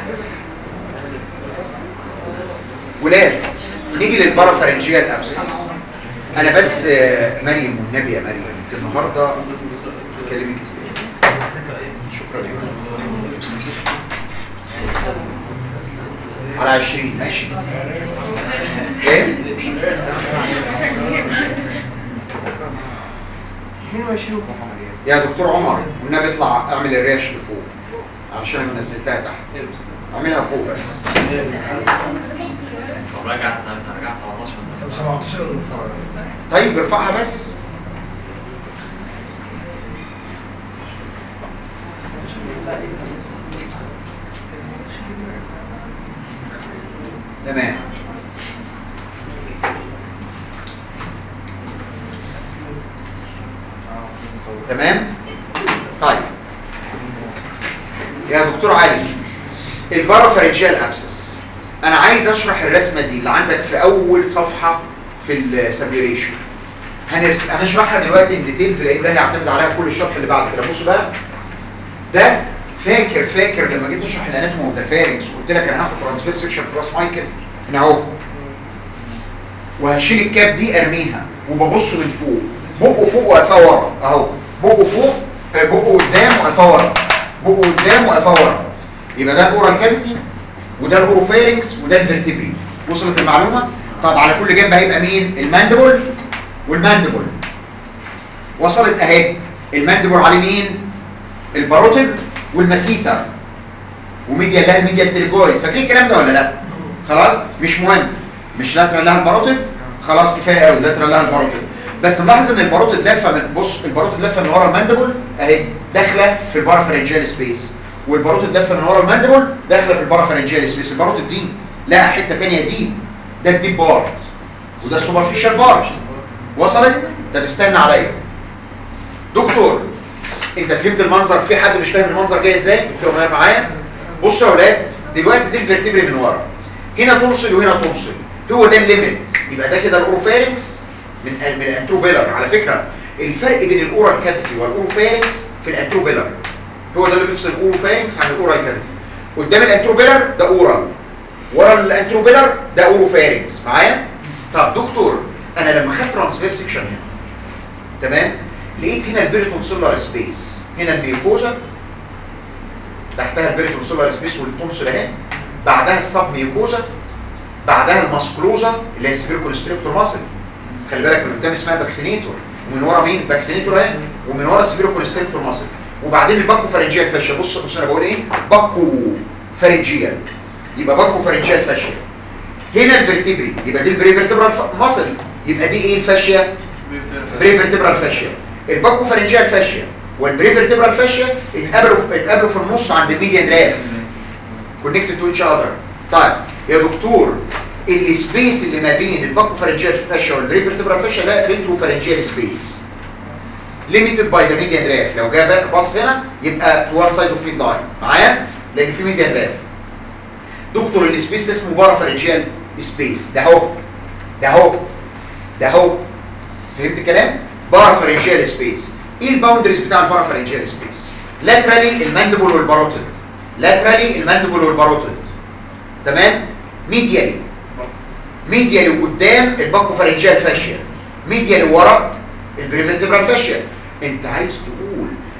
ولاد نيجي للبارافرنجيال ابسس انا بس آه، مريم والنبي يا مريم انت النهارده بتتكلمي كتير شكرا لك على 20 ماشي ايه 22 يا دكتور عمر والنبي اطلع اعمل الريش لفوق علشان انا نزلتها تحت اعملها فوق بس رجعت رجعت 17 طيب ارفعها بس تمام تمام طيب يا دكتور علي البارافرنجيال ابسس انا عايز اشرح الرسمه دي اللي عندك في اول صفحه في السبيريشن هنرس... هنشرحها دلوقتي ان ديتيلز لان ده هيعتمد عليها كل الشرح اللي بعد كده بصوا بقى ده فاكر فاكر لما جيت اشرح الاناتومي اوف ذا فارنكس وقلت لك انا هاخد ترانسفير سكشن كروس مايكل هنا اهو وهشيل الكاب دي ارميها وببص من فوق بقه فوق وقفاه ورا اهو بقه فوق آه، بقه قدام وقفاه ورا بقه قدام وقفاه ورا يبقى ده الاورال كافيتي وده الاوروفارينكس وده الفرتبري وصلت المعلومه طب على كل جنب هيبقى مين الماندبل والماندبل وصلت اهي الماندبل عليه مين الباروتيد والماسيتر وميديا اللي هي الميديا التليجويد فاكرين الكلام ده ولا لا خلاص مش مهم مش لاترال لها الباروتيد خلاص كفايه قوي لاترال لها الباروتيد بس ملاحظ ان الباروتيد لفه من بص الباروتيد لفه من ورا الماندبل اهي داخله في البارافرنجيال سبيس والباروتيد لفه من ورا الماندبل داخله في البارافرنجيال سبيس الباروتيد دي لها حته ثانيه دي ده الديب بارت وده السوبرفيشال بارت وصلت طب استنى عليا دكتور انت فهمت المنظر في حد مش فاهم المنظر جاي ازاي دكتور ماهر معايا بصوا يا اولاد دلوقتي دي الفرتبري من ورا هنا تنصل وهنا تنصل هو ده الليميت يبقى ده كده الاوروفارينكس من من الانتروبيلر على فكره الفرق بين الاورال كافيتي والاوروفارينكس في الانتروبيلر هو ده اللي بيفصل الاوروفارينكس عن الاورال كافيتي قدام الانتروبيلر ده اورال ورا الانتروبيلر ده اوروفارينكس معايا طب دكتور انا لما خدت ترانسفير سيكشن هنا تمام لقيت هنا البيريتون سولار سبيس هنا الميوكوزا تحتها البيريتون سولار سبيس والتونسل اهي بعدها السب ميوكوزا بعدها الماسكلوزا اللي هي السبير كونستريكتور ماسل خلي بالك من قدام اسمها باكسينيتور ومن ورا مين باكسينيتور اهي ومن ورا السبير كونستريكتور ماسل وبعدين الباكو فارنجيال فاشيا بص بص انا بقول ايه باكو فارنجيال يبقى باكو فارنجيال فاشيا هنا الفرتبري يبقى دي البريفرتبرال ماسل يبقى دي ايه الفاشيا بريفرتبرال فاشيا الباكو فارنجيال فاشيا والبريفرتبرال فاشيا اتقابلوا اتقابلوا في النص عند الميديان راف كونكتد تو ايتش اذر طيب يا دكتور السبيس اللي ما بين الباكو فارنجيال فاشيا والبريفرتبرال فاشيا ده ريترو فارنجيال سبيس ليميتد باي ذا ميديان راف لو جه بص هنا يبقى توار سايد اوف ميد لاين معايا لان في ميديان راف دكتور السبيس ده اسمه بارافارنجيال سبيس ده اهو ده اهو ده اهو فهمت الكلام بارافارنجيال سبيس ايه الباوندريز بتاع البارافارنجيال سبيس لاترالي الماندبل والباروتيد لاترالي الماندبل والباروتيد تمام ميديالي ميديالي قدام الباكوفارنجيال فاشيا ميديالي ورا البريفنتبرال فاشيا انت عايز تقول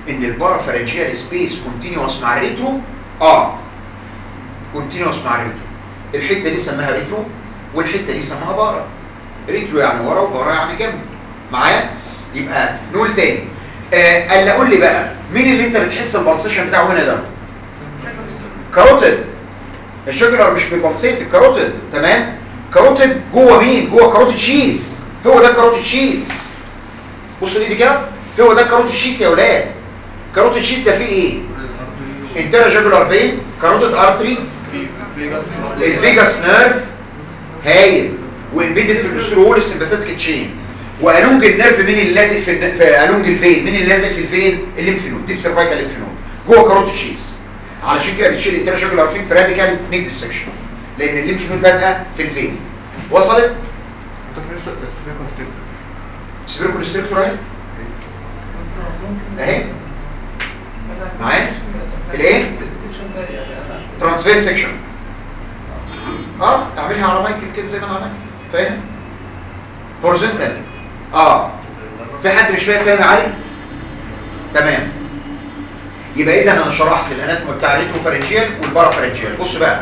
ان البارافرنجيال سبيس كونتينوس مع الريترو اه كونتينوس مع الريترو الحته دي سماها ريترو والحته دي سماها بارا ريترو يعني ورا وبارا يعني جنب معايا يبقى نقول تاني آه قال قول لي بقى مين اللي انت بتحس البلسيشن بتاعه هنا ده كاروتيد الشجرة مش ببلسيت الكاروتيد تمام كاروتيد جوه مين جوه كاروتيد شيز هو ده كاروتيد شيز بصوا لي دي كده هو ده كاروتيد شيز يا ولاد كاروتيد شيز ده فيه ايه انترا جاجولار فين كاروتيد ارتري الفيجاس نيرف هايل وامبيدد في الاسرول السمباتيك تشين والونج النيرف مين اللي لازق في الن- في الونج الفين مين اللي لازق في الفين الليمف نود ديب سيرفايكال ليمف نود جوه كاروتيد شيز علشان كده بتشيل الانترا جاجولار فين في راديكال نيك ديسكشن لان الليمف نود لازقه في الفين وصلت سبيركول ستريكتور اهي اهي معايا الايه ترانسفير سيكشن اه اعملها على مايكل كده زي ما انا عملت فاهم هورزنتال اه في حد مش فاهم فاهم يا علي تمام يبقى اذا انا شرحت الاناتومي بتاع الريتروفارنجيال والبارافارنجيال بص بقى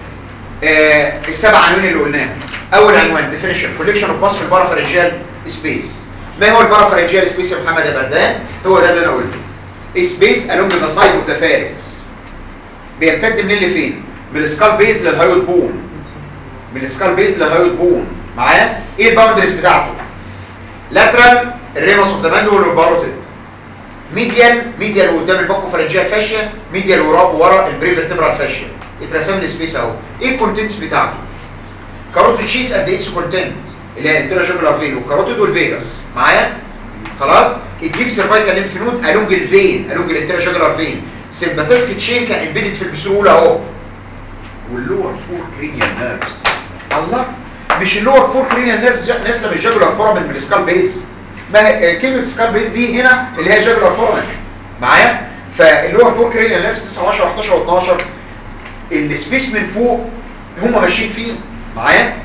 آه السبع عناوين اللي قلناهم اول عنوان ديفينيشن كوليكشن اوف باس في البارافارنجيال سبيس ما هو البارافارنجيال سبيس يا محمد يا بردان هو ده اللي انا قلته سبيس along the side of the pharynx بيمتد منين لفين من السكال بيز للهايوت بون من السكال بيز للهايوت بون معايا ايه الباوندريز بتاعته لاترال الريموس اوف ذا ماندول والباروتيد ميديال ميديال قدام الباكو فرنجيال فاشيا ميديال ورا ورا البريفرتبرال فاشيا اترسم لي سبيس اهو ايه الكونتنتس بتاعته كاروتيد شيس قد ايه كونتنت اللي هي الانتراجوبولار فين والكاروتيد والفيجاس معايا خلاص الديب سيرفايكال ليمف نود الونج الفين الونج الانتراجوبولار فين سيمباثيك تشين كان امبيدد في البسهوله اهو واللور فور كرينيال نيرفز الله مش اللور فور كرينيال نيرفز نازله من الجاجولار فورامين من السكال بيز ما هي- كلمه سكال بيز دي هنا اللي هي جاجولار فورامين معايا فاللور فور كرينيال نيرفز 9 10 11 و12 السبيس من فوق هم ماشيين فيه معايا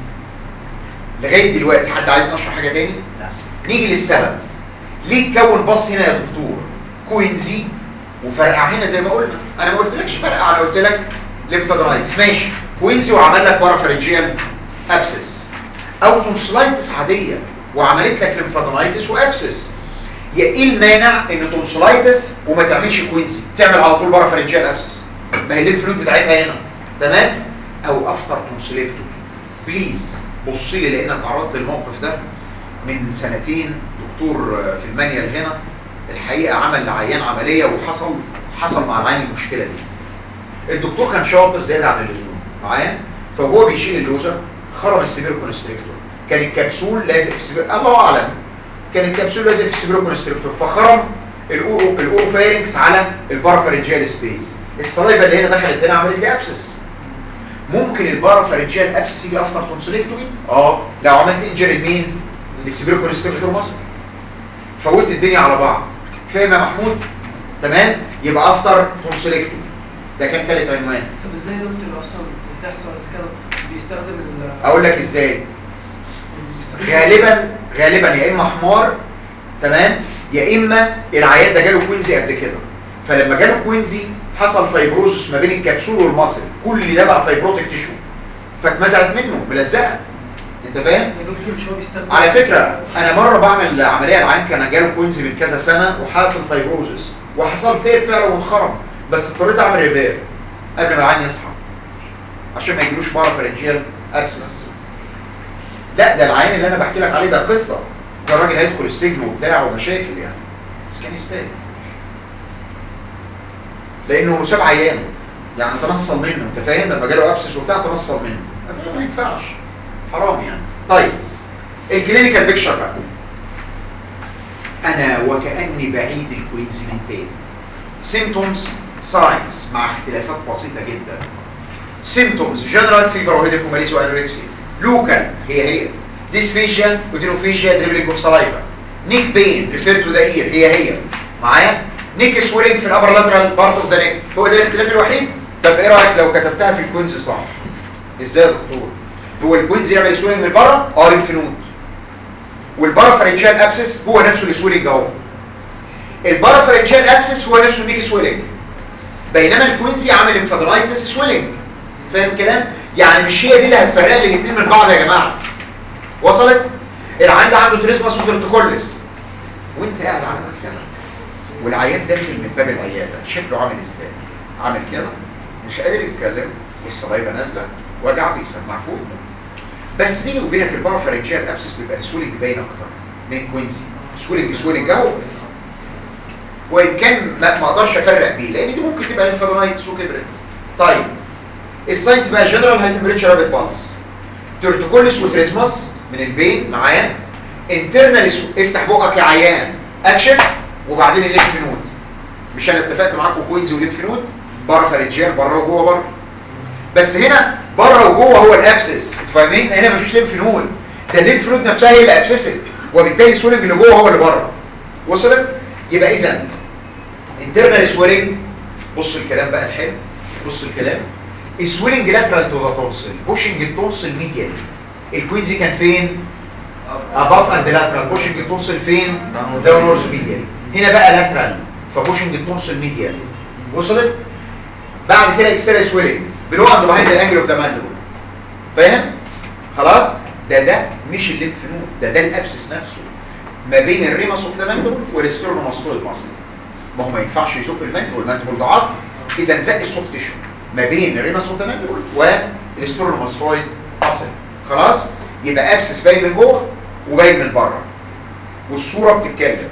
لغايه دلوقتي حد عايز نشرح حاجه تاني نيجي للسبب ليه تكون باص هنا يا دكتور كوينزي وفرقع هنا زي ما قلنا انا ما قلتلكش فرقع انا قلت لك ليمفادرايتس ماشي كوينزي وعمل لك بارافرنجيال ابسس او تونسلايتس عاديه وعملت لك ليمفادرايتس وابسس يا ايه المانع ان تونسلايتس وما تعملش كوينزي تعمل على طول بارافرنجيال ابسس ما هي الليمف نود بتاعتها هنا تمام او افتر تونسليكتومي بليز بصي لي لانك عرضت الموقف ده من سنتين دكتور آه، في المانيال هنا الحقيقه عمل لعيان عمليه وحصل حصل مع العين المشكله دي الدكتور كان شاطر زياده عن اللزوم معايا فهو بيشيل اللوزه خرم السيبير كونستريكتور كان الكبسول لازق في السيبير الله اعلم كان الكبسول لازق في السيبير كونستريكتور فخرم الاورو الاورو فارنكس على البارافارنجيال سبيس الصلايفه اللي هنا دخلت هنا عملت لي ابسس ممكن البارافارنجيال ابسس يجي افتر تونسيلكتومي اه لو عملت انجري مين للسيبير كونستريكتور مصر فوت الدنيا على بعض فاهم يا محمود تمام يبقى افتر تونسيلكتومي ده كان ثالث عنوان طب ازاي يا دكتور اصلا بتحصل كده بيستخدم ال اقول لك ازاي بيستخدم- غالبا غالبا يا اما حمار تمام يا اما العيان ده جاله كوينزي قبل كده فلما جاله كوينزي حصل فايبروزس ما بين الكبسول والمصل كل ده بقى فايبروتيك تيشو فاتمزعت منه ملزقه انت فاهم يا دكتور مش هو بيستخدم على فكرة انا مرة بعمل عملية العين كان جاله كوينزي من كذا سنة وحاصل فايبروزس وحصل تير فعلا وانخرم بس اضطريت اعمل ريبير قبل ما العين يصحى عشان ما يجيلوش بارافرنجيال ابسس لا ده العين اللي انا بحكي لك عليه ده قصة ده الراجل هيدخل السجن وبتاع ومشاكل يعني بس كان يستاهل لانه ساب عيانه يعني تنصل منه انت فاهم لما جاله ابسس وبتاع تنصل منه ما ينفعش حرام يعني طيب الكلينيكال بيكشر بقى انا وكاني بعيد الكوينز من تاني سيمتومز ساينس مع اختلافات بسيطه جدا سيمتومز جنرال فيبر وهيديكوماليز وانوركسيا لوكال هي هي ديسفيشيا ودينوفيشيا دريبلينج اوف سلايفا نيك بين ريفير تو ذا اير هي هي معايا نيك سويلنج في الابر لاترال بارت اوف ذا نيك هو ده الاختلاف الوحيد طب ايه رايك لو كتبتها في الكوينز صح ازاي يا دكتور هو الكوينز يعمل سويلنج من بره اه لينف نود والبارافرنجيال ابسس هو نفسه السويلنج اهو البارافرنجيال ابسس هو نفسه بيجي سويلنج بينما الكوينزي عامل انفادرايتس سويلنج فاهم الكلام يعني مش هي دي اللي هتفرق لي الاثنين من بعض يا جماعه وصلت العيان ده عنده تريسماس وترتكولس وانت قاعد على مكتبك والعيان داخل من باب العياده شكله عامل ازاي عامل كده مش قادر يتكلم والصلايبه نازله وجع بيسمع فوق بس بيني وبينك البارافرنجيال ابسس بيبقى السويلنج باين اكتر من الكوينزي سويلنج سويلنج اهو وان كان ما ما اقدرش افرق بيه لان دي ممكن تبقى ليمفادينايتس وكبرت طيب الساينس بقى جنرال هاي تمبريتشر رابيد بالس تورتيكوليس وتريزماس من البين معايا انترنال افتح بقك يا عيان اكشن وبعدين الليمف نود مش انا اتفقت معاكم كوينز وليمف نود بره فرنجيال بره وجوه بره بس هنا بره وجوه هو الابسس فاهمين هنا مفيش ليمف نود ده الليمف نود نفسها هي اللي ابسست وبالتالي السويلنج اللي جوه هو اللي بره وصلت يبقى اذا internal swelling بص الكلام بقى الحلو بص الكلام swelling lateral to the tonsil pushing the tonsil medially الكوينزي كان فين above and lateral pushing the tonsil فين downwards medially هنا بقى lateral فpushing the tonsil medially وصلت بعد كده external swelling below and behind the angle of the mandible فاهم خلاص ده ده مش الليمف نود ده ده الابسس نفسه ما بين الريمس اوف ذا ماندبل والستيرنوماستويد ماسل ما هو ما ينفعش يزق الماندبل والماندبل ده عظم اذا زق السوفت تيشو ما بين الريمس اوف ذا ماندبل والستيرنوماستويد ماسل خلاص يبقى ابسس باين من جوه وباين من بره والصوره بتتكلم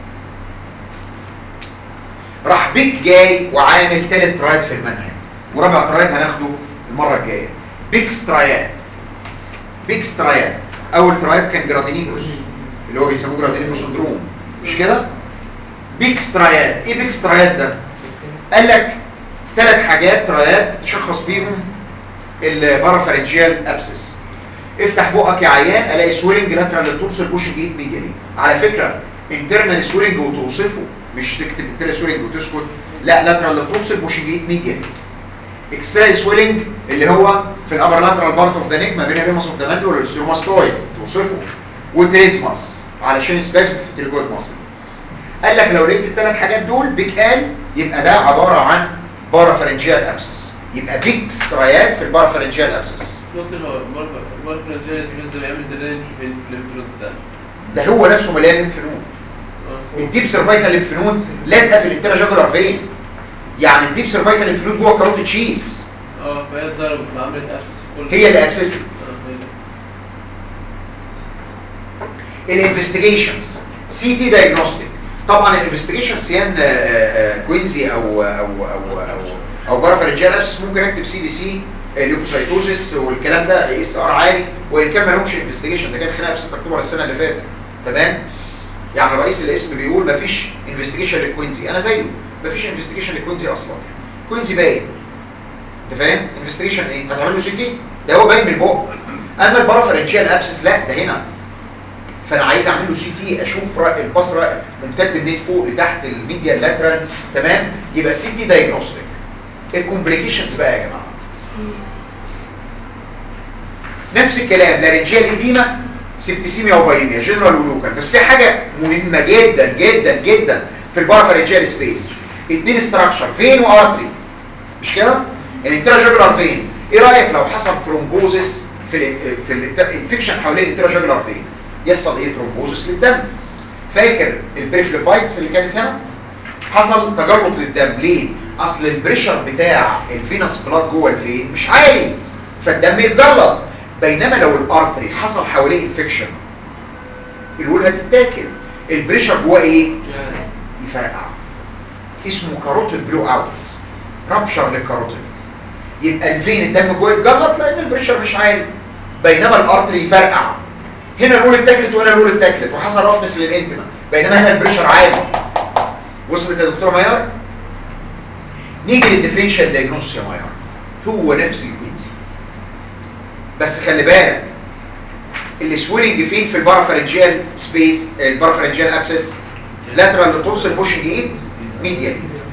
راح بيك جاي وعامل ثالث ترايد في المنهج ورابع ترايد هناخده المره الجايه بيكس ترايات بيكس ترايات اول ترايد كان جرادينيكوس اللي هو بيسموه جرادينيكو سندروم مش كده بيكس ترايات ايه بيكس ترايات ده قال لك ثلاث حاجات ترايات تشخص بيهم البارافارنجيال ابسس افتح بقك يا عيان الاقي سويلنج لاترال للتورسل بوشنج ايد ميديالي على فكره انترنال سويلنج وتوصفه مش تكتب انترنال سويلنج وتسكت لا لاترال للتورسل بوشنج ايد ميديالي اكسترا سويلنج اللي هو في الابر لاترال بارت اوف ذا نيك ما بين الريموس اوف ذا مانتل والسيروماستويد توصفه وتريزماس علشان سباسم في التريجويد ماسل قال لك لو لقيت الثلاث حاجات دول بيك قال يبقى ده عباره عن بارافارنجيال ابسس يبقى بيك سترايات في البارافارنجيال ابسس دكتور هو المارك الجاي ده بيعمل درينج في الفلوت ده ده هو نفسه مليان ليمف نود الديب سيرفايكال ليمف نود لازقه في الانتراجاكولار فين يعني الديب سيرفايكال ليمف نود جوه كاروت تشيز اه فهي اتضربت عملت ابسس كل هي اللي ابسست آه، الانفستيجيشنز سي تي دايجنوستيك طبعا الانفستيجيشن سيان آه، آه، كوينزي او او او او او بارافرنجيال ابس ممكن اكتب سي بي سي ليوكوسايتوزيس والكلام ده اس ار عالي وان كان ما لهمش انفستيجيشن ده كان خناقه في 6 اكتوبر السنه اللي فاتت تمام يعني رئيس القسم بيقول ما فيش انفستيجيشن للكوينزي انا زيه ما فيش انفستيجيشن للكوينزي اصلا كوينزي باين انت فاهم انفستيجيشن ايه هتعمل له سي تي ده هو باين من البق اما البارافرنجيال ابسس لا ده هنا فانا عايز اعمل له سي تي اشوف رأ- البصره ممتد منين فوق لتحت الميديا اللاترال تمام يبقى سي تي دايجنوستيك الكومبليكيشنز بقى يا جماعه نفس الكلام لارنجيال اديما سيبتيسيميا وبايميا جنرال ولوكال بس في حاجه مهمه جدا جدا جدا في البارافرنجيال سبيس اتنين ستراكشر فين وارتري مش كده الانتراجولار فين ايه رايك لو حصل ثرومبوزس في ال في الانفكشن حوالين الانتراجولار فين يحصل ايه ثرومبوزس للدم فاكر البريفليبايتس اللي كانت هنا حصل تجلط للدم ليه اصل البريشر بتاع الفينس بلاد جوه الفين مش عالي فالدم يتجلط بينما لو الارتري حصل حواليه انفكشن الول هتتاكل البريشر جوه ايه يفرقع اسمه كاروتيد بلو اوت رابشر للكاروتيد يبقى الفين الدم جوه يتجلط لان البريشر مش عالي بينما الارتري يفرقع هنا الول اتاكلت وهنا الول اتاكلت وحصل رفنس للانتما بينما هنا البريشر عالي وصلت يا دكتور ميار نيجي للديفرنشال دايجنوستس يا ميار هو نفس الكوينزي بس خلي بالك السويلنج فين في البارافرنجيال سبيس البارافرنجيال ابسس لاترال لتوصل بوشنج ايد ميديال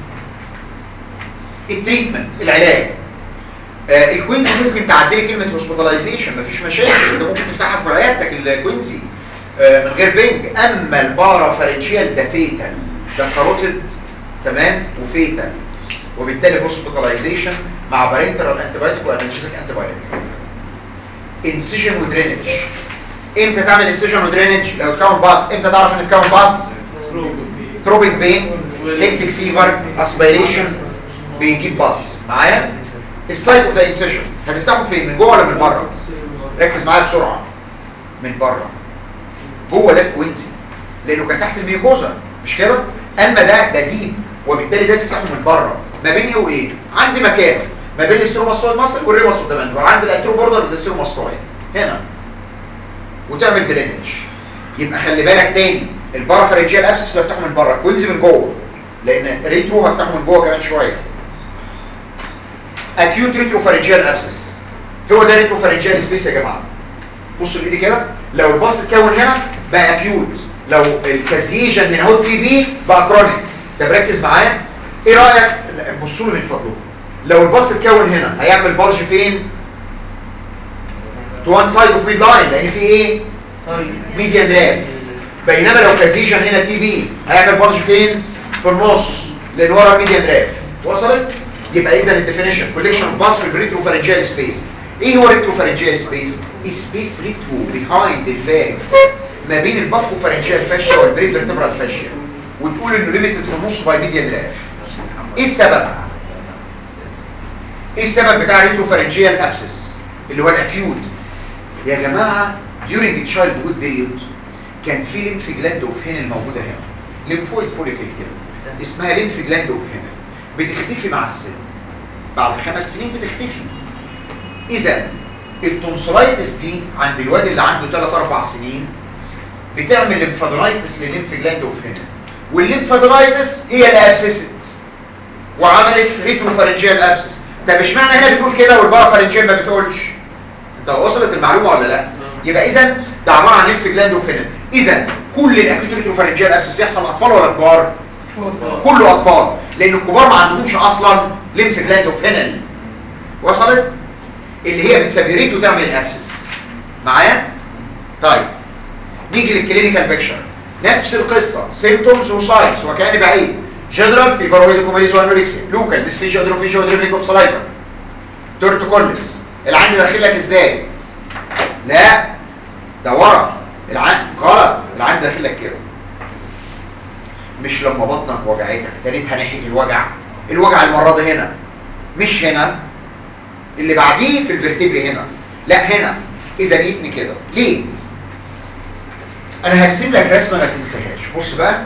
التريتمنت العلاج آه الكوينزي ممكن تعدي كلمه هوسبيتاليزيشن مفيش مشاكل انت ممكن تفتحها في عيادتك الكوينزي آه من غير بنج اما البارافرنجيال ده فيتال ده كاروتيد تمام وفيتال وبالتالي هوسبيتاليزيشن مع بارنترال انتيبايوتيك وانالجيسيك انتيبايوتيك انسيجن ودرينج امتى تعمل انسيجن ودرينج لو تكون باص امتى تعرف ان تكون باص تروبيك بين هيكتيك فيفر اسبيريشن بيجيب باص معايا السايت اوف ذا انسيجن هتفتحه فين من جوه ولا من بره ركز معايا بسرعه من بره جوه ده كوينسي لانه كان تحت الميوكوزا مش كده اما ده ده ديب وبالتالي ده تفتحه من بره ما بين ايه وايه عندي مكان ما بين الاستروماستويد ماسل والريماستويد وعند الاترو بوردر والاستروماستويد هنا وتعمل درينج يبقى خلي بالك تاني البارافرنجيال ابسس بفتحه من بره كوينزي من جوه لان ريترو هفتحه من جوه كمان شويه اكيوت ريترو فارنجيال ابسس هو ده ريترو فارنجيال سبيس يا جماعه بصوا الايد كده لو الباص اتكون هنا بقى اكيوت لو الكازيجن من هوت تي بي بقى كرونيك طب ركز معايا ايه رايك بصوا له من فضلكم لو الباص اتكون هنا هيعمل بلج فين تو وان سايد اوف ميد لاين لان في ايه ميديان لاب بينما لو كازيجن هنا تي بي هيعمل بلج فين في النص لان ورا ميديان لاب وصلت يبقى اذا الديفينيشن كوليكشن اوف باص في الريتروفارنجيال سبيس ايه هو الريتروفارنجيال سبيس سبيس ريترو بيهايند الفارنكس ما بين الباكوفارنجيال فاشيا والبريفرتبرال فاشيا وتقول انه ليميتد في النص باي ميديان لاب ايه السبب ايه السبب بتاع الريتروفارنجيال ابسس اللي هو الاكيوت يا جماعه during childhood period كان في ليمف جلاند اوف هنا الموجوده هنا ليمفويد فوليكل كده اسمها ليمف جلاند اوف هنا بتختفي مع السن بعد خمس سنين بتختفي اذا التونسلايتس دي عند الواد اللي عنده 3 4 سنين بتعمل ليمفادرايتس للليمف جلاند اوف هنا والليمفادرايتس هي اللي ابسست وعملت ريتروفارنجيال ابسس طب اشمعنى هنا بتقول كده والبارافارنجيال ما بتقولش انت وصلت المعلومه ولا لا يبقى اذا ده عباره عن ليمف جلاند اوف هنا اذا كل الاكيوت ريتروفارنجيال ابسس يحصل اطفال ولا كبار كله اطفال لان الكبار ما عندهمش اصلا ليمف جلاند اوف هنا وصلت اللي هي بتسبيريت وتعمل الابسس معايا طيب نيجي للكلينيكال بيكشر نفس القصه سيمبتومز وساينز وكان بعيد جنرال في فيرويدوكوماليز وانوركسيا لوكال ديسفيجيا ادروفيجيا ودريبليك اوف سلايفا تورتوكولس العين داخل لك ازاي لا ده ورا العين غلط العين داخل لك كده مش لما بطنك وجعتك تانيتها ناحيه الوجع الوجع المره دي هنا مش هنا اللي بعديه في الفرتبري هنا لا هنا اذا جيتني كده ليه انا هرسم لك رسمه ما تنساهاش بص بقى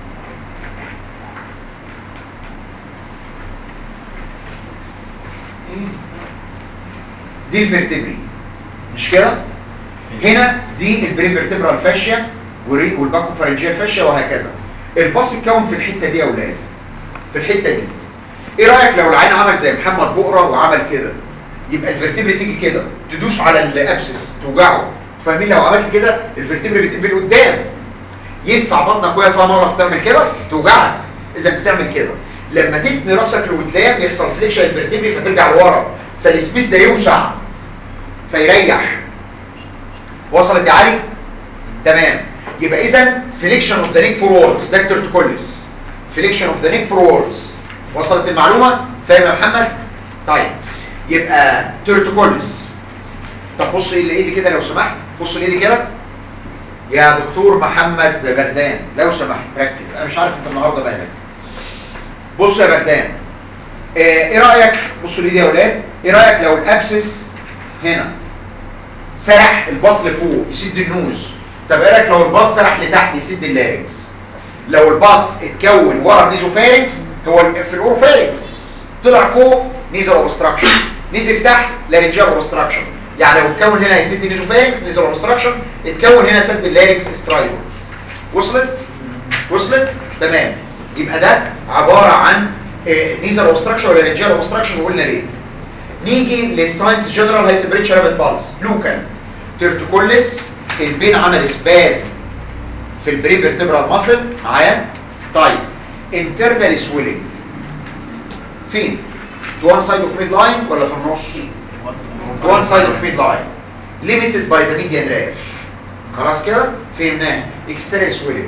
دي الفرتبري مش كده هنا دي البريفرتبرال فاشيا والباكو فارنجيال فاشيا وهكذا الباص اتكون في الحته دي يا اولاد في الحته دي ايه رايك لو العين عمل زي محمد بقره وعمل كده يبقى الفرتبري تيجي كده تدوس على الابسس توجعه فاهمين لو عملت كده الفرتبري بتقبل قدام ينفع بطنك وهي فيها مرض تعمل كده توجعك اذا بتعمل كده لما تتني راسك لقدام يحصل فليكشن الفرتبري فترجع لورا فالسبيس ده يوسع فيريح وصلت يا علي تمام يبقى اذا فليكشن اوف ذا نيك فورورز ده تورتيكوليس فليكشن اوف ذا نيك فورورز وصلت المعلومه فاهم يا محمد طيب يبقى تورتيكوليس طب بص لايدي كده لو سمحت بص لايدي كده يا دكتور محمد بردان لو سمحت ركز انا مش عارف انت النهارده مالك بص يا بردان آه، ايه رايك بصوا لايدي يا اولاد ايه رايك لو الابسس هنا سرح الباص لفوق يسد النوز طب ايه رايك لو الباص سرح لتحت يسد اللارنكس لو الباص اتكون ورا النيزوفارنكس هو في الاوروفارنكس طلع فوق نيزل اوبستراكشن نزل تحت لارنجال اوبستراكشن يعني لو اتكون هنا يسد نيزوفارنكس نيزل اوبستراكشن اتكون هنا سد اللارنكس سترايبر وصلت وصلت تمام يبقى ده عباره عن نيزل اوبستراكشن ولا لارنجال اوبستراكشن وقلنا ليه نيجي للساينس جنرال هاي تمبريتشر رابيد بالس لوكال تيرتوكوليس البين عمل سبازم في البريفرتبرال ماسل معايا طيب انترنال سويلنج فين تو وان سايد اوف ميد لاين ولا في النص تو وان سايد اوف ميد لاين ليميتد باي ذا ميديان راش خلاص كده فهمناه اكسترنال سويلنج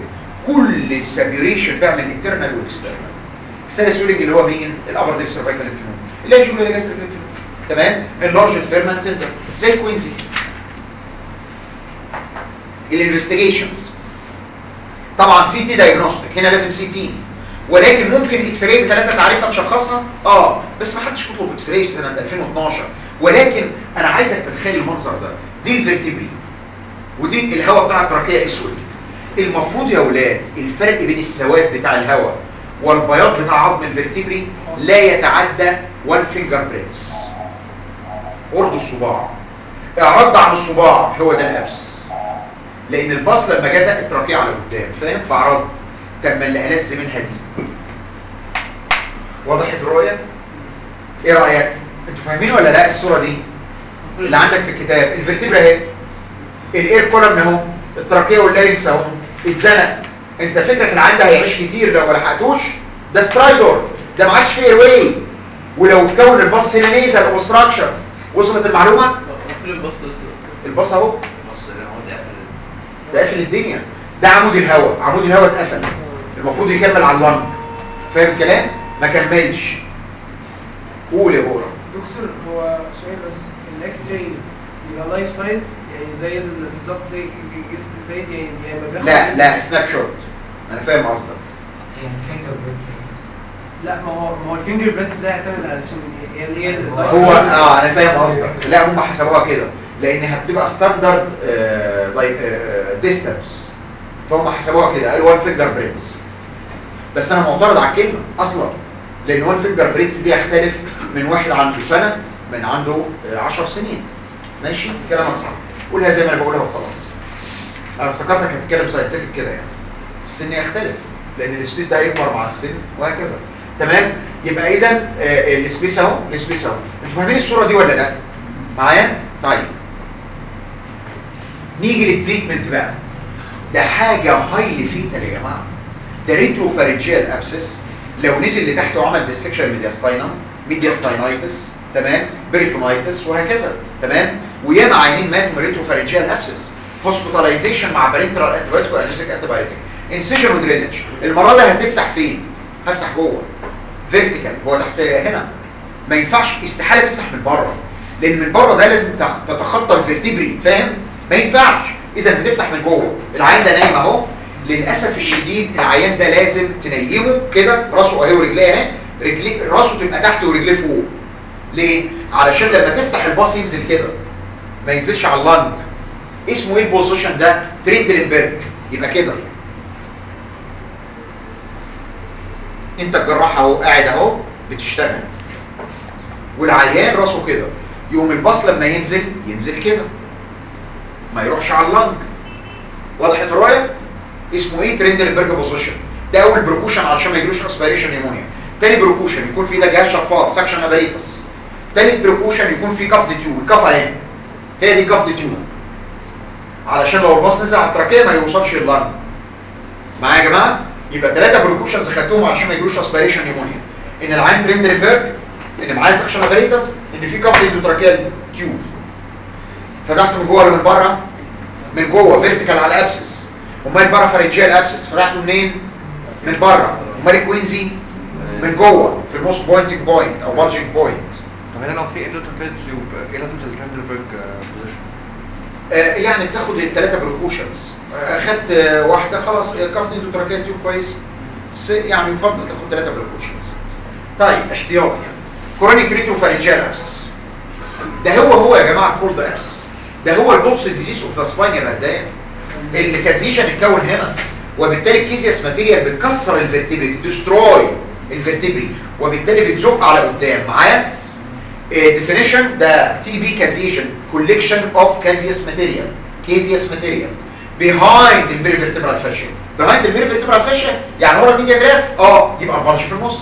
كل السابيوريشن بقى من انترنال واكسترنال السيريس ويلنج اللي هو مين الابر ديب سيرفايكال انفلون اللي هي جوله جاستريك انفلون تمام اللارج فيرمنت تندر زي كوينزي الانفستيجيشنز طبعا سي تي دايجنوستيك هنا لازم سي تي ولكن ممكن الاكس راي بثلاثه تعريفها تشخصها اه بس ما حدش بيطلب اكس راي سنه 2012 ولكن انا عايزك تتخيل المنظر ده دي الفيرتيبري ودي الهواء بتاع التراكيه اسود المفروض يا اولاد الفرق بين السواد بتاع الهواء والبياض بتاع عظم الفيرتيبري لا يتعدى 1 فينجر بريدز قرب الصباع اعراض عن الصباع هو ده الابسس لان الباص لما جزء التراكيه على قدام فاهم فعرض طب ما اللي ألذ منها دي وضحت الرؤيه ايه رايك انتوا فاهمين ولا لا الصوره دي اللي عندك في الكتاب الفرتبرا اهي الاير كولم اهو التراكيه واللارينكس اهو اتزنق انت فكرك العيان ده هيعيش كتير لو ما لحقتوش ده سترايدور ده ما عادش فيه اير واي ولو كون الباص هنا نيزل اوبستراكشن وصلت المعلومه كل البص الباص اهو بص ده هو ده ده قافل الدنيا ده عمود الهواء عمود الهواء اتقفل المفروض يكمل على اللنج فاهم الكلام ما كملش قول يا بورا دكتور هو سؤال بس الاكس راي يبقى لايف سايز يعني زي ال- بالظبط زي جس- زي يعني يعني لما بياخد لا لا سناب شوت انا فاهم قصدك لا ما هو ما هو الفينجر بريد ده يعتمد على عشان هي اللي هي ال- هو اه انا فاهم قصدك لا هم حسبوها كده لانها بتبقى ستاندرد ديستانس فهم حسبوها كده قالوا 1 فينجر بريدز بس انا معترض على الكلمه اصلا لان 1 فينجر بريدز دي يختلف من واحد عنده سنه من عنده 10 سنين ماشي كلامك صح قولها زي ما انا بقولها وخلاص انا افتكرتك هتتكلم ساينتفك كده يعني السن يختلف لان السبيس ده هيكبر مع السن وهكذا تمام يبقى اذا آه، السبيس اهو السبيس اهو انتوا فاهمين الصوره دي ولا لا معايا طيب نيجي للتريتمنت بقى ده حاجه هايلي فيتال يا جماعه ده ريترو فارنجيال ابسس لو نزل لتحت وعمل ديسكشن ميدياستاينم ميدياستاينايتس تمام بريتونايتس وهكذا تمام وياما عيانين ماتوا من ريترو فارنجيال ابسس هوسبيتاليزيشن مع بارنترال انتيبيوتيك وانالجيسيك انتيبيوتيك انسيجن ودرينج المره دي هتفتح فين هفتح جوه فيرتيكال هو تحت هنا ما ينفعش استحاله تفتح من بره لان من بره ده لازم تخ- تتخطى الفرتبري فاهم ما ينفعش اذا بتفتح من جوه العيان ده نايم اهو للاسف الشديد العيان ده لازم تنيمه كده راسه اهي ورجليه اهي رجليه راسه تبقى تحت ورجليه فوق ليه علشان لما تفتح الباص ينزل كده ما ينزلش على اللنج اسمه ايه البوزيشن ده تريندلنبرج يبقى كده انت الجراح اهو قاعد اهو بتشتغل والعيان راسه كده يقوم الباص لما ينزل ينزل كده ما يروحش على اللنج وضحت الرؤيه اسمه ايه تريندلنبرج بوزيشن ده اول بركوشن علشان ما يجيلوش اسبيريشن نيمونيا تاني بركوشن يكون في ده جهاز شفاط سكشن اباريتس تالت بركوشن يكون في كفض تيوب الكفه اهي هي دي كفض تيوب علشان لو الباص نزل على التراكيه ما يوصلش اللنج معايا يا جماعه يبقى ثلاثه بركوشنز خدتهم علشان ما يجيلوش اسبيريشن نيمونيا ان العين تريندلنبرج ان معايا سكشن اباريتس ان في كفض اندوتراكيال تيوب فتحته من جوه ولا من بره من جوه فيرتيكال على الابسس امال بره فرنجيال ابسس فتحته منين من بره امال الكوينزي من جوه في الموست بوينتنج بوينت او بارجنج بوينت طب هنا لو في اندوترافيد تيوب ايه لازم الترندلبرج بوزيشن آه يعني بتاخد الثلاثه بريكوشنز آه خدت آه واحده خلاص آه كارت اندوتراكيال تيوب كويس بس يعني يفضل تاخد ثلاثه بريكوشنز طيب احتياط يعني كورونيك ريتو فارنجيال ابسس ده هو هو يا جماعه كولد ابسس ده هو البوكس ديزيز اوف ذا سباينال هدايا اللي كازيشن اتكون هنا وبالتالي الكيزياس ماتيريال بتكسر الفرتبري ديستروي الفرتبري وبالتالي بتزق على قدام معايا ديفينيشن ده تي بي كازيشن كوليكشن اوف كازياس ماتيريال كازياس ماتيريال behind the vertebral fascia behind the vertebral fascia يعني ورا الميديا جراف اه يبقى البلج في النص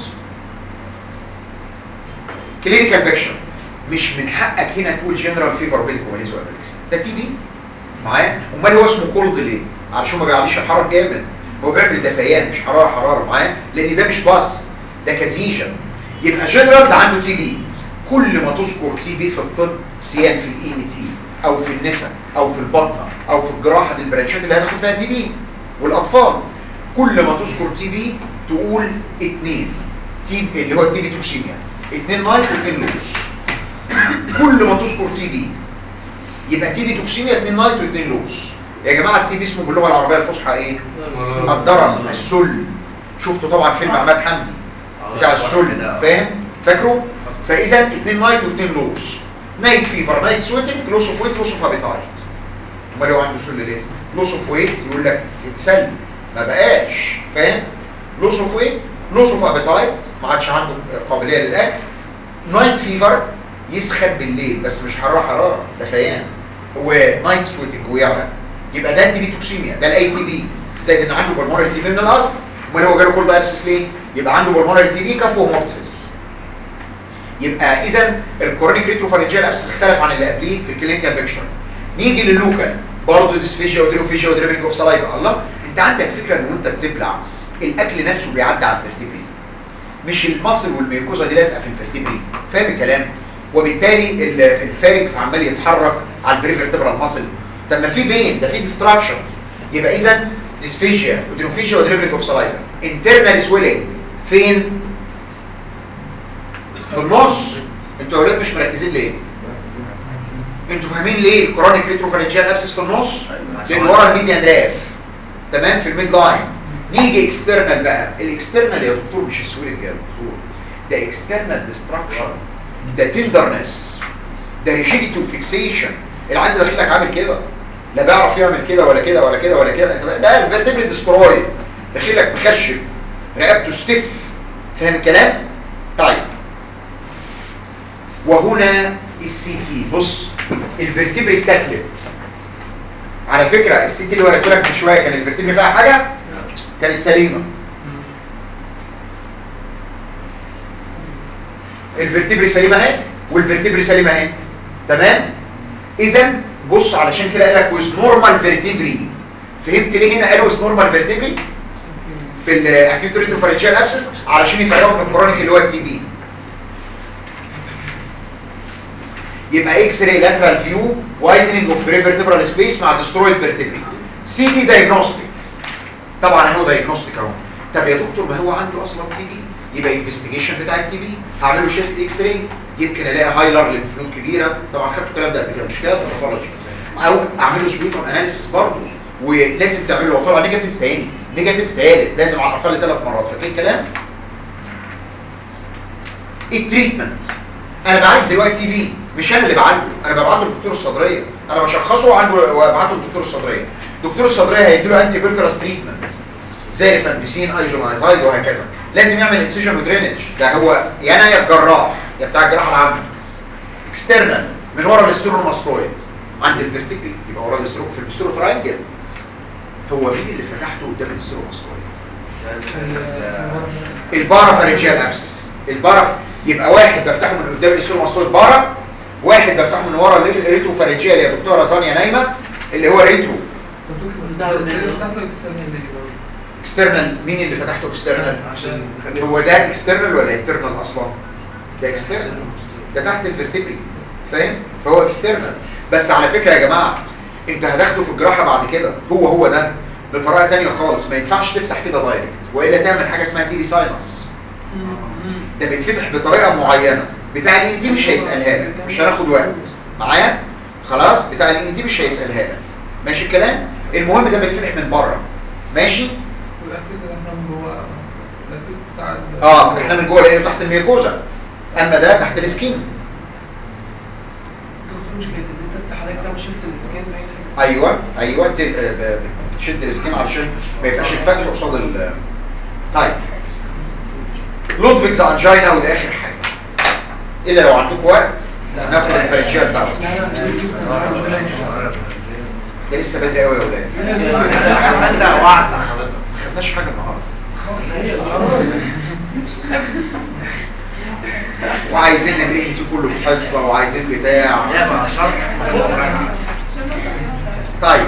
كلينيكال بيكشر مش من حقك هنا تقول جنرال فيفر بالكواليز ولا ده تي بي معايا امال هو اسمه كولد ليه علشان ما بيعليش الحراره جامد هو بيعمل دفيان مش حراره حراره معايا لان ده مش باص ده كازيشن يبقى جنرال ده عنده تي بي كل ما تذكر تي بي في الطب سيان في الاي ان تي او في النساء او في البطنه او في الجراحه البرانشات اللي هتاخد فيها تي بي والاطفال كل ما تذكر تي بي تقول اتنين تي اللي هو التي بي توكسيميا اتنين نايت واتنين لوز كل ما تذكر تي بي يبقى تي بي توكسيميا اتنين نايت واتنين لوز يا جماعه التي بي اسمه باللغه العربيه الفصحى ايه الضرر السل شفتوا طبعا فيلم عماد حمدي بتاع السل فاهم فاكره فاذا اتنين نايت واتنين لوز نايت فيفر نايت سويتنج لوس اوف ويت لوس اوف ابيتايت امال لو عنده سل ليه لوس اوف ويت يقول لك اتسل ما بقاش فاهم لوس اوف ويت لوس اوف ابيتايت ما عادش عنده قابليه للاكل نايت فيفر يسخن بالليل بس مش حراره حراره ده خيان ونايت سويتنج ويعرق يبقى ده تي بي توكسيميا ده الاي تي بي زائد ان عنده بالمونري تي بي من الاصل امال هو جاله كل ابسس ليه يبقى عنده بالمونري تي بي كفو هوموبسيس يبقى اذا الكورونيك ريتروفارنجيال ابسس اختلف عن اللي قبليه في الكلينيكال بيكشر نيجي للوكال برضه ديسفيجيا وديروفيجيا ودريبنج اوف سلايفا الله انت عندك فكره ان وانت بتبلع الاكل نفسه بيعدي على الفرتبري مش المصل والميوكوزا دي لازقه في الفرتبري فاهم الكلام وبالتالي ال- الفاركس عمال يتحرك على البريفرتبرال ماسل طب ما في بين ده في ديستراكشن يبقى اذا ديسفيجيا وديروفيجيا ودريبنج اوف سلايفا انترنال سويلنج فين في النص انتوا يا ولاد مش مركزين ليه انتوا فاهمين ليه الكرونيك ريتروفارنجيال ابسس في النص لان ورا الميديان راف تمام في الميد لاين نيجي اكسترنال بقى الاكسترنال يا دكتور مش السويلنج يا دكتور ده اكسترنال ديستراكشن ده تندرنس ده ريجيديتي وفيكسيشن العيل داخل لك عامل كده لا بيعرف يعمل كده ولا كده ولا كده ولا كده انت بقى- ده الفيرتبري ديستروي داخل لك مخشب رقبته ستيف فاهم الكلام طيب وهنا السي تي بص الفرتبري اتاكلت على فكرة السي تي اللي وريته لك من شوية كان الفرتبري فيها حاجة كانت سليمة الفرتبري سليمة اهي والفرتبري سليمة اهي تمام اذا بص علشان كده قال لك ويز نورمال فيرتبري فهمت ليه هنا قالوا ويز نورمال فيرتبري في الاكيوت ريتروفارنجيال ابسس علشان يفرقوا من الكرونيك اللي هو التي بي يبقى اكس راي لاترال فيو وايدنينج اوف بريفرتبرال سبيس مع ديسترويد فيرتبري سي تي دايجنوستيك طبعا اهو دايجنوستيك اهو طب يا دكتور ما هو عنده اصلا تي بي يبقى انفستيجيشن بتاع التي بي هعمل له شيست اكس راي يمكن الاقي هايلر للفلوت كبيره طبعا خدت الكلام ده قبل كده مش كده باثولوجي او اعمل له سبيتوم اناليسيس برضه ولازم تعمل له طبعا نيجاتيف تاني نيجاتيف تالت لازم على الاقل ثلاث مرات فاكرين الكلام التريتمنت انا بعالج دلوقتي بي مش انا اللي بعالجه انا ببعته للدكتور الصدريه انا بشخصه عنده وابعته للدكتور الصدريه الدكتور الصدريه هيديله انتي بيركراس تريتمنت زي الفانبيسين ايزونايزايد وهكذا لازم يعمل انسيجن ودرينج ده هو يا انا يا الجراح يا بتاع الجراحه العامه اكسترنال من ورا الاستيرونوماستويد عند الفيرتيكري يبقى ورا الاستيرو في الاستيرو تراينجل هو مين اللي فتحته قدام الاستيرونوماستويد البارا فارنجيال ابسس البارا يبقى واحد بفتحه من قدام الاستيرونوماستويد بارا واحد بفتحه من ورا الريترو فارنجيال يا دكتوره زانيا نايمه اللي هو ريترو اكسترنال مين اللي فتحته اكسترنال عشان هو ده اكسترنال ولا انترنال اصلا ده اكسترنال ده تحت الفرتبري فاهم فهو اكسترنال بس على فكره يا جماعه انت هتاخده في الجراحه بعد كده هو هو ده بطريقه تانية خالص ما ينفعش تفتح كده دايركت والا تعمل حاجه اسمها تي بي ساينس ده بيتفتح بطريقه معينه بتاع الان تي مش هيسالها لك مش هناخد وقت معايا خلاص بتاع الان تي مش هيسالها لك ماشي الكلام المهم ده بيتفتح من بره ماشي اه فتحنا من جوه لانه تحت الميكوزا اما ده تحت السكين ايوه ايوه ت- آه، ب- بتشد السكين علشان ما يبقاش الفتح قصاد ال طيب لودفيكز انجينا وده اخر حاجه الا لو عندكم وقت ناخد الفرنشيال بقى ده لسه بدري قوي يا ولاد عملنا وعد حضرتك ما خدناش حاجه النهارده وعايزين الايه كله في حصه وعايزين بتاع يا بقى شرح طيب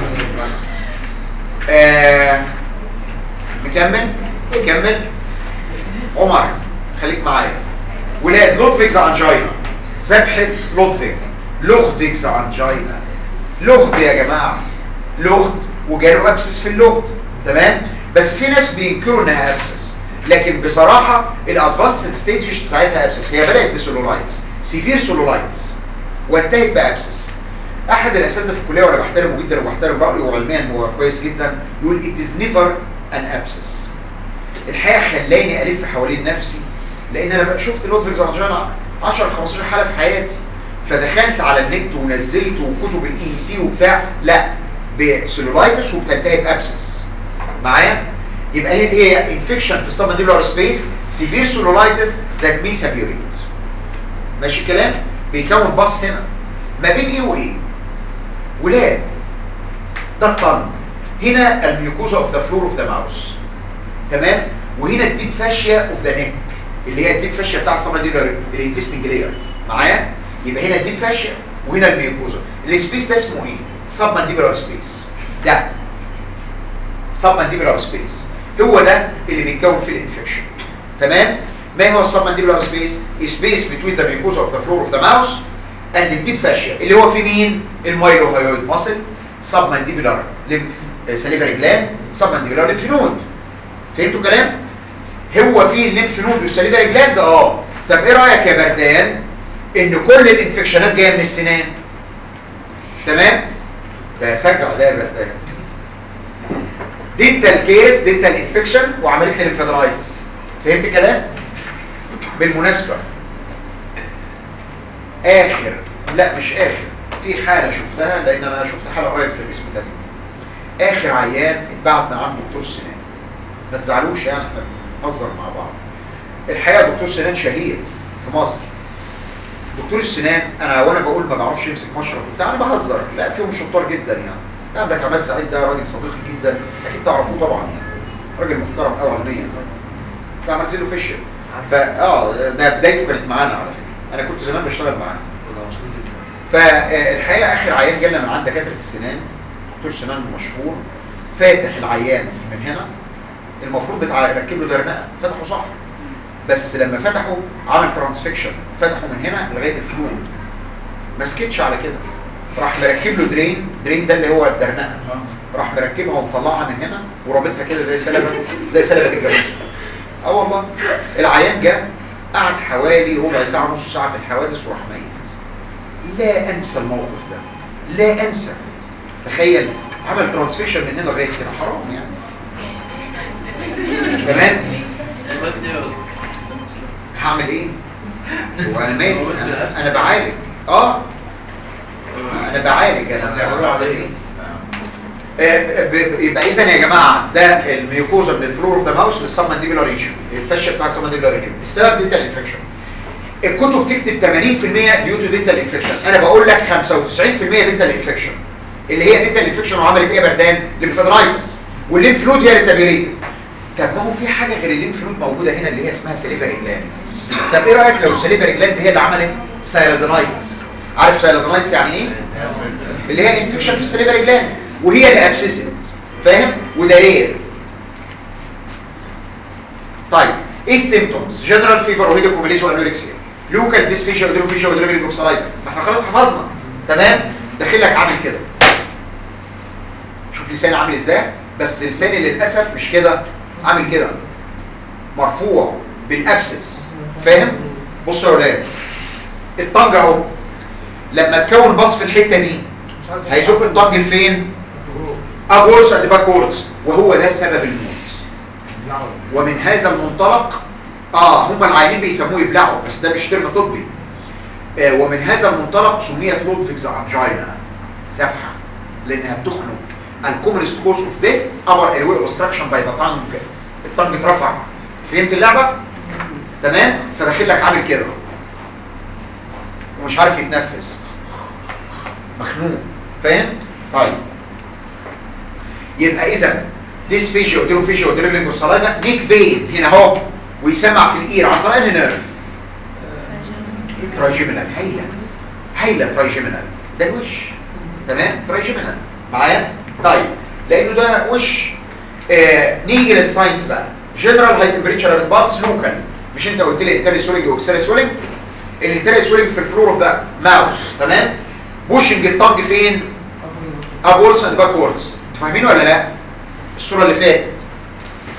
آه نكمل نكمل عمر خليك معايا ولاد لودفيكز انجينا ذبحة لودفيك لوغديكز انجينا لغد يا جماعة لغد وجاله ابسس في اللغد تمام بس في ناس بينكروا انها ابسس لكن بصراحه الادفانسد ستيج بتاعتها ابسس هي بدات بسولولايتس سيفير سولولايتس وانتهت بابسس احد الاساتذه في الكليه وانا بحترمه جدا وبحترم رايه وعلميا هو كويس جدا يقول it is never an abscess الحقيقه خلاني الف حوالين نفسي لان انا بقى شفت لودفيج زانجانا 10 15 حاله في حياتي فدخلت على النت ونزلت وكتب الاي تي وبتاع لا بسلولايتس وبتنتهي بابسس معايا يبقى هي هي انفكشن في السبمنديبولار سبيس سيفير سلولايتس ذات مي سابيوريت ماشي الكلام بيكون باص هنا ما بين ايه وايه ولاد ده الطنج هنا الميوكوزا اوف ذا فلور اوف ذا ماوس تمام وهنا الديب فاشيا اوف ذا نيك اللي هي الديب فاشيا بتاع السبمنديبولار الانفستنج لاير معايا يبقى هنا الديب فاشيا وهنا الميوكوزا السبيس ده اسمه ايه سبمنديبولار سبيس ده سبمنديبولار سبيس هو ده اللي بيتكون فيه الانفكشن تمام ما هو السبمنديبولار سبيس سبيس بتوين ذا ميوكوزا اوف ذا فلور اوف ذا ماوس اند الديب فاشيا اللي هو في مين المايلوهايويد ماسل سبمنديبولار سليفري جلاند سبمنديبولار ليمف نود فهمتوا الكلام هو فيه الليمف نود والسليفري جلاند اه طب ايه رايك يا بردان ان كل الانفكشنات جايه من السنان تمام ده سجع ده يا بردان دينتال كيس دينتال انفكشن وعمليه الانفيدرايتس فهمت الكلام بالمناسبه اخر لا مش اخر في حاله شفتها لان انا شفت حاله قريب في الاسم ده اخر عيان اتبعت من عند دكتور السنان ما تزعلوش يعني احنا بنهزر مع بعض الحقيقه دكتور سنان شهير في مصر دكتور السنان انا وانا بقول ما بعرفش يمسك مشرط وبتاع انا بهزر لا فيهم شطار جدا يعني عندك عماد سعيد ده راجل صديقي جدا اكيد تعرفوه طبعا يعني راجل محترم قوي علميا بتاع ماكسيلو فيشر فا اه ده بدايته كانت معانا على فكره انا كنت زمان بشتغل معاه فالحقيقه اخر عيان جالنا من عند دكاتره السنان دكتور سنان مشهور فاتح العيان من هنا المفروض بتاع يركب له درنقه فتحه صح بس لما فتحوا عمل ترانسفيكشن فتحوا من هنا لغايه الفلويد ما سكتش على كده راح مركب له درين درين ده اللي هو الدرنقه راح مركبها ومطلعها من هنا ورابطها كده زي سلبه زي سلبه الجاموسه اه والله العيان جه قعد حوالي ربع ساعه نص ساعه في الحوادث وراح ميت لا انسى الموقف ده لا انسى تخيل عمل ترانسفيكشن من هنا لغايه كده حرام يعني تمام هعمل ايه وانا ميت انا, أنا بعالج اه انا بعالج انا بقول على ايه آه، ب- يبقى اذا يا جماعه ده الميوكوزا من الفلور اوف ذا ماوس للسبمنديبولار ريجن الفشه بتاع السبمنديبولار ريجن السبب دينتال انفكشن الكتب تكتب 80% ديو تو دينتال انفكشن انا بقول لك 95% دينتال انفكشن اللي هي دينتال انفكشن وعملت ايه يا بردان ليمفادرايتس والليمف فلود هي ريسابيليتد طب ما هو في حاجه غير الليمف فلود موجوده هنا اللي هي اسمها سليفري جلاند طب ايه رايك لو السليفري جلاند هي اللي عملت سايلادينايتس عارف سايلادينايتس يعني ايه اللي هي انفكشن في السليفري جلاند وهي اللي ابسست فاهم وده رير طيب ايه السيمبتومز جنرال فيفر وهيدوكوميليز وانوركسيا لوكال ديسفيشيا ودروفيشيا ودريبلينج اوف سلايفا ما احنا خلاص حفظنا تمام داخل لك عامل كده شوف لساني عامل ازاي بس لساني للاسف مش كده عامل كده مرفوع بالابسس فاهم بصوا يا ولاد الطنج اهو لما تكون باص في الحته دي هيزق الطنج لفين ابورس اند باكوردز وهو ده سبب الموت ومن هذا المنطلق اه هم العيانين بيسموه يبلعوا بس ده مش ترم طبي آه ومن هذا المنطلق سميت لودفيكز انجينا ذبحه لانها بتخنق الكومنست كوز اوف ديث ابر ايروي اوبستراكشن باي ذا تانج التانج اترفع فهمت اللعبه تمام فداخل لك عامل كده ومش عارف يتنفس مخنوق فاهم طيب يبقى اذا ديس فيشيا قدام فيشيا قدام رجلك والصلايفه نيك بين هنا اهو ويسمع في الاير عن طريق النيرف ترايجيمينال هايله هايله ترايجيمينال ده الوش تمام ترايجيمينال معايا طيب لانه ده وش آه نيجي للساينس بقى جنرال هاي تمبريتشر بالس لوكال مش انت قلت لي انتري سولينج واكسري سولينج الانتري سولينج في الفلور اوف ذا ماوس تمام بوشنج الطنج فين ابورس اند باكوردز انتوا فاهمين ولا لا الصوره اللي فاتت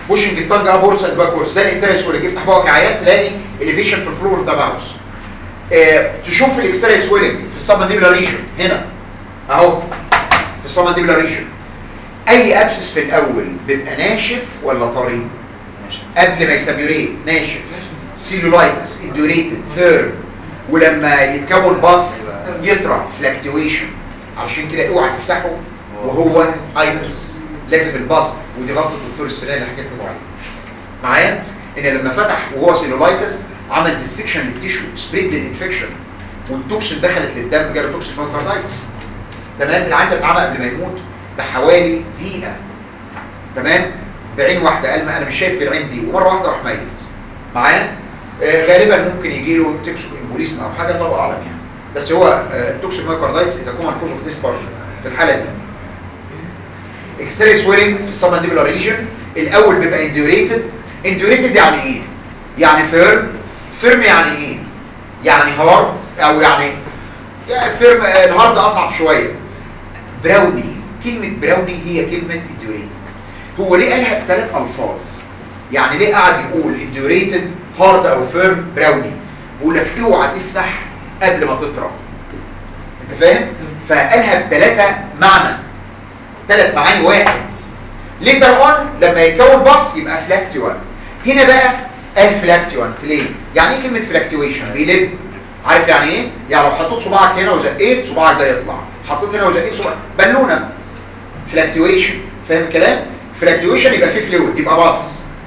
بوشنج التانج ابورس اند باكورس ده الانترس ولا يفتح بقك عيان تلاقي اليفيشن في الفلور ده ماوس آه تشوف الاكسترا سويلنج في السبمنديبلار ريجن هنا اهو في السبمنديبلار ريجن اي ابسس في الاول بيبقى ناشف ولا طري قبل ما يسابيوريت ناشف سيلولايتس اندوريتد فيرم ولما يتكون باص يطرح فلاكتويشن علشان كده اوعى تفتحه وهو ايتس لازم الباص ودي غلطه الدكتور السنان اللي حكيت لكم عليها معايا ان لما فتح وهو سيلولايتس عمل ديسكشن للتيشو سبريد للانفكشن والتوكسين دخلت للدم جاله توكسين مايكاردايتس تمام العيان ده اتعمل قبل ما يموت بحوالي دقيقه تمام بعين واحده قال ما انا مش شايف بالعين دي ومره واحده راح ميت معايا آه غالبا ممكن يجي له تكسو امبوليزم او حاجه الله اعلم يعني بس هو التوكسين مايكاردايتس اذا كومن كوز اوف ديس في الحاله دي اكستري سويلنج في السبمنديبلار ريجن الاول بيبقى انديوريتد انديوريتد يعني ايه يعني فيرم فيرم يعني ايه يعني هارد او يعني يعني فيرم آه، الهارد اصعب شويه براوني كلمه براوني هي كلمه انديوريتد هو ليه قالها بثلاث الفاظ يعني ليه قاعد يقول انديوريتد هارد او فيرم براوني بيقول لك اوعى تفتح قبل ما تطرى انت فاهم فقالها بثلاثه معنى ثلاث معاني واحد ليتر اون لما يتكون باص يبقى فلاكتوانت هنا بقى قال فلاكتوانت ليه يعني ايه كلمه فلاكتويشن بيلف عارف يعني ايه يعني لو حطيت صباعك هنا وزقيت صباعك ده يطلع حطيت هنا وزقيت صباعك بالونه فلاكتويشن فاهم الكلام فلاكتويشن يبقى فيه فلويد يبقى باص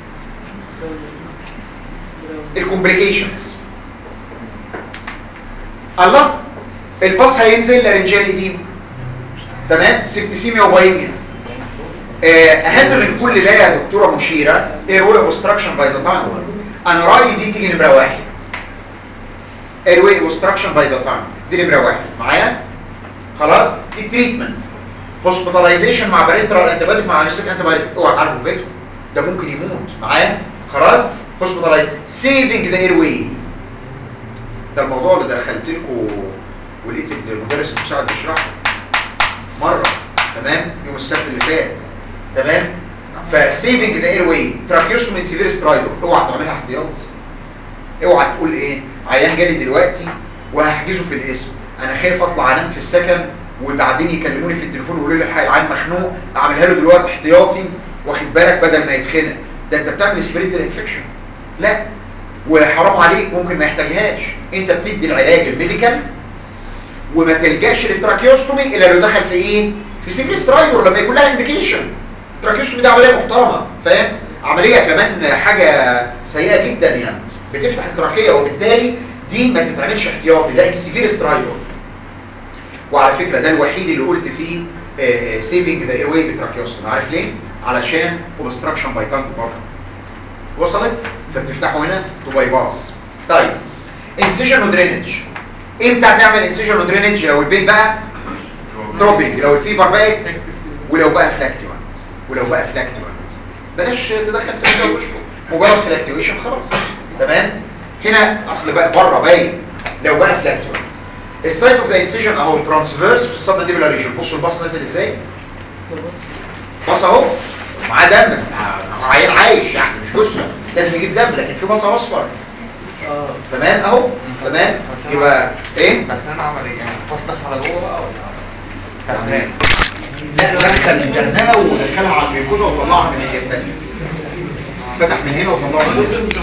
الكومبليكيشنز الله الباص هينزل لارنجال ايديم تمام سبتسيميا وبايميا آه، اهم من كل ده يا دكتوره مشيره ايروي اوبستراكشن باي ذا تانج انا رايي دي تيجي نمره واحد ايروي اوبستراكشن باي ذا تانج دي نمره واحد معايا خلاص التريتمنت هوسبيتاليزيشن مع بارنترال انتبايوتيك مع انستيك انتبايوتيك اوعى تعرفوا بيته ده ممكن يموت معايا خلاص هوسبيتاليز سيفنج ذا ايروي ده الموضوع اللي دخلت لكم ولقيت ان المدرس المساعد بيشرحه مره تمام يوم السبت اللي فات تمام فسيفنج ذا اير واي تراكيوستومي سيفير سترايدر اوعى تعملها احتياط اوعى تقول ايه عيان جالي دلوقتي وهحجزه في الاسم انا خايف اطلع انام في السكن وبعدين يكلموني في التليفون ويقولوا لي الحق العيان مخنوق اعملها له دلوقتي احتياطي واخد بالك بدل ما يتخنق ده انت بتعمل سبريتال انفكشن لا وحرام عليك ممكن ما يحتاجهاش انت بتدي العلاج الميديكال وما تلجاش للتراكيوستومي الا لو دخل في ايه في سيفير سترايدر لما يكون لها انديكيشن التراكيوستومي دي عمليه محترمه فاهم عمليه كمان حاجه سيئه جدا يعني بتفتح التراكيه وبالتالي دي ما تتعملش احتياطي ده سيفير سترايدر وعلى فكره ده الوحيد اللي قلت فيه سيفنج ذا اير واي بتراكيوستومي عارف ليه علشان اوبستراكشن باي تانك بره وصلت فبتفتحه هنا تو باي باس طيب انسيجن ودرينج امتى هتعمل انسيجن ودرينج لو البين بقى دروبينج لو الفيبر بقت ولو بقى فلاكتيوانت ولو بقى فلاكتيوانت بلاش تدخل سنه وشفه مجرد فلاكتيويشن خلاص تمام هنا اصل بقى بره باين لو بقى فلاكتيوانت السايت اوف ذا انسيجن اهو ترانسفيرس في السبمنديبلار ريجن بصوا الباص نازل ازاي باص اهو معاه دم مع- عيان عايش يعني مش جثه لازم يجيب دم لكن في باص اصفر اه تمام اهو تمام يبقى ايه بس انا عمل ايه يعني بص بس على جوه بقى ولا تمام لا دخل الجرنانه ودخلها على الميكوزا وطلعها من اليمين فتح من هنا وطلعها من هنا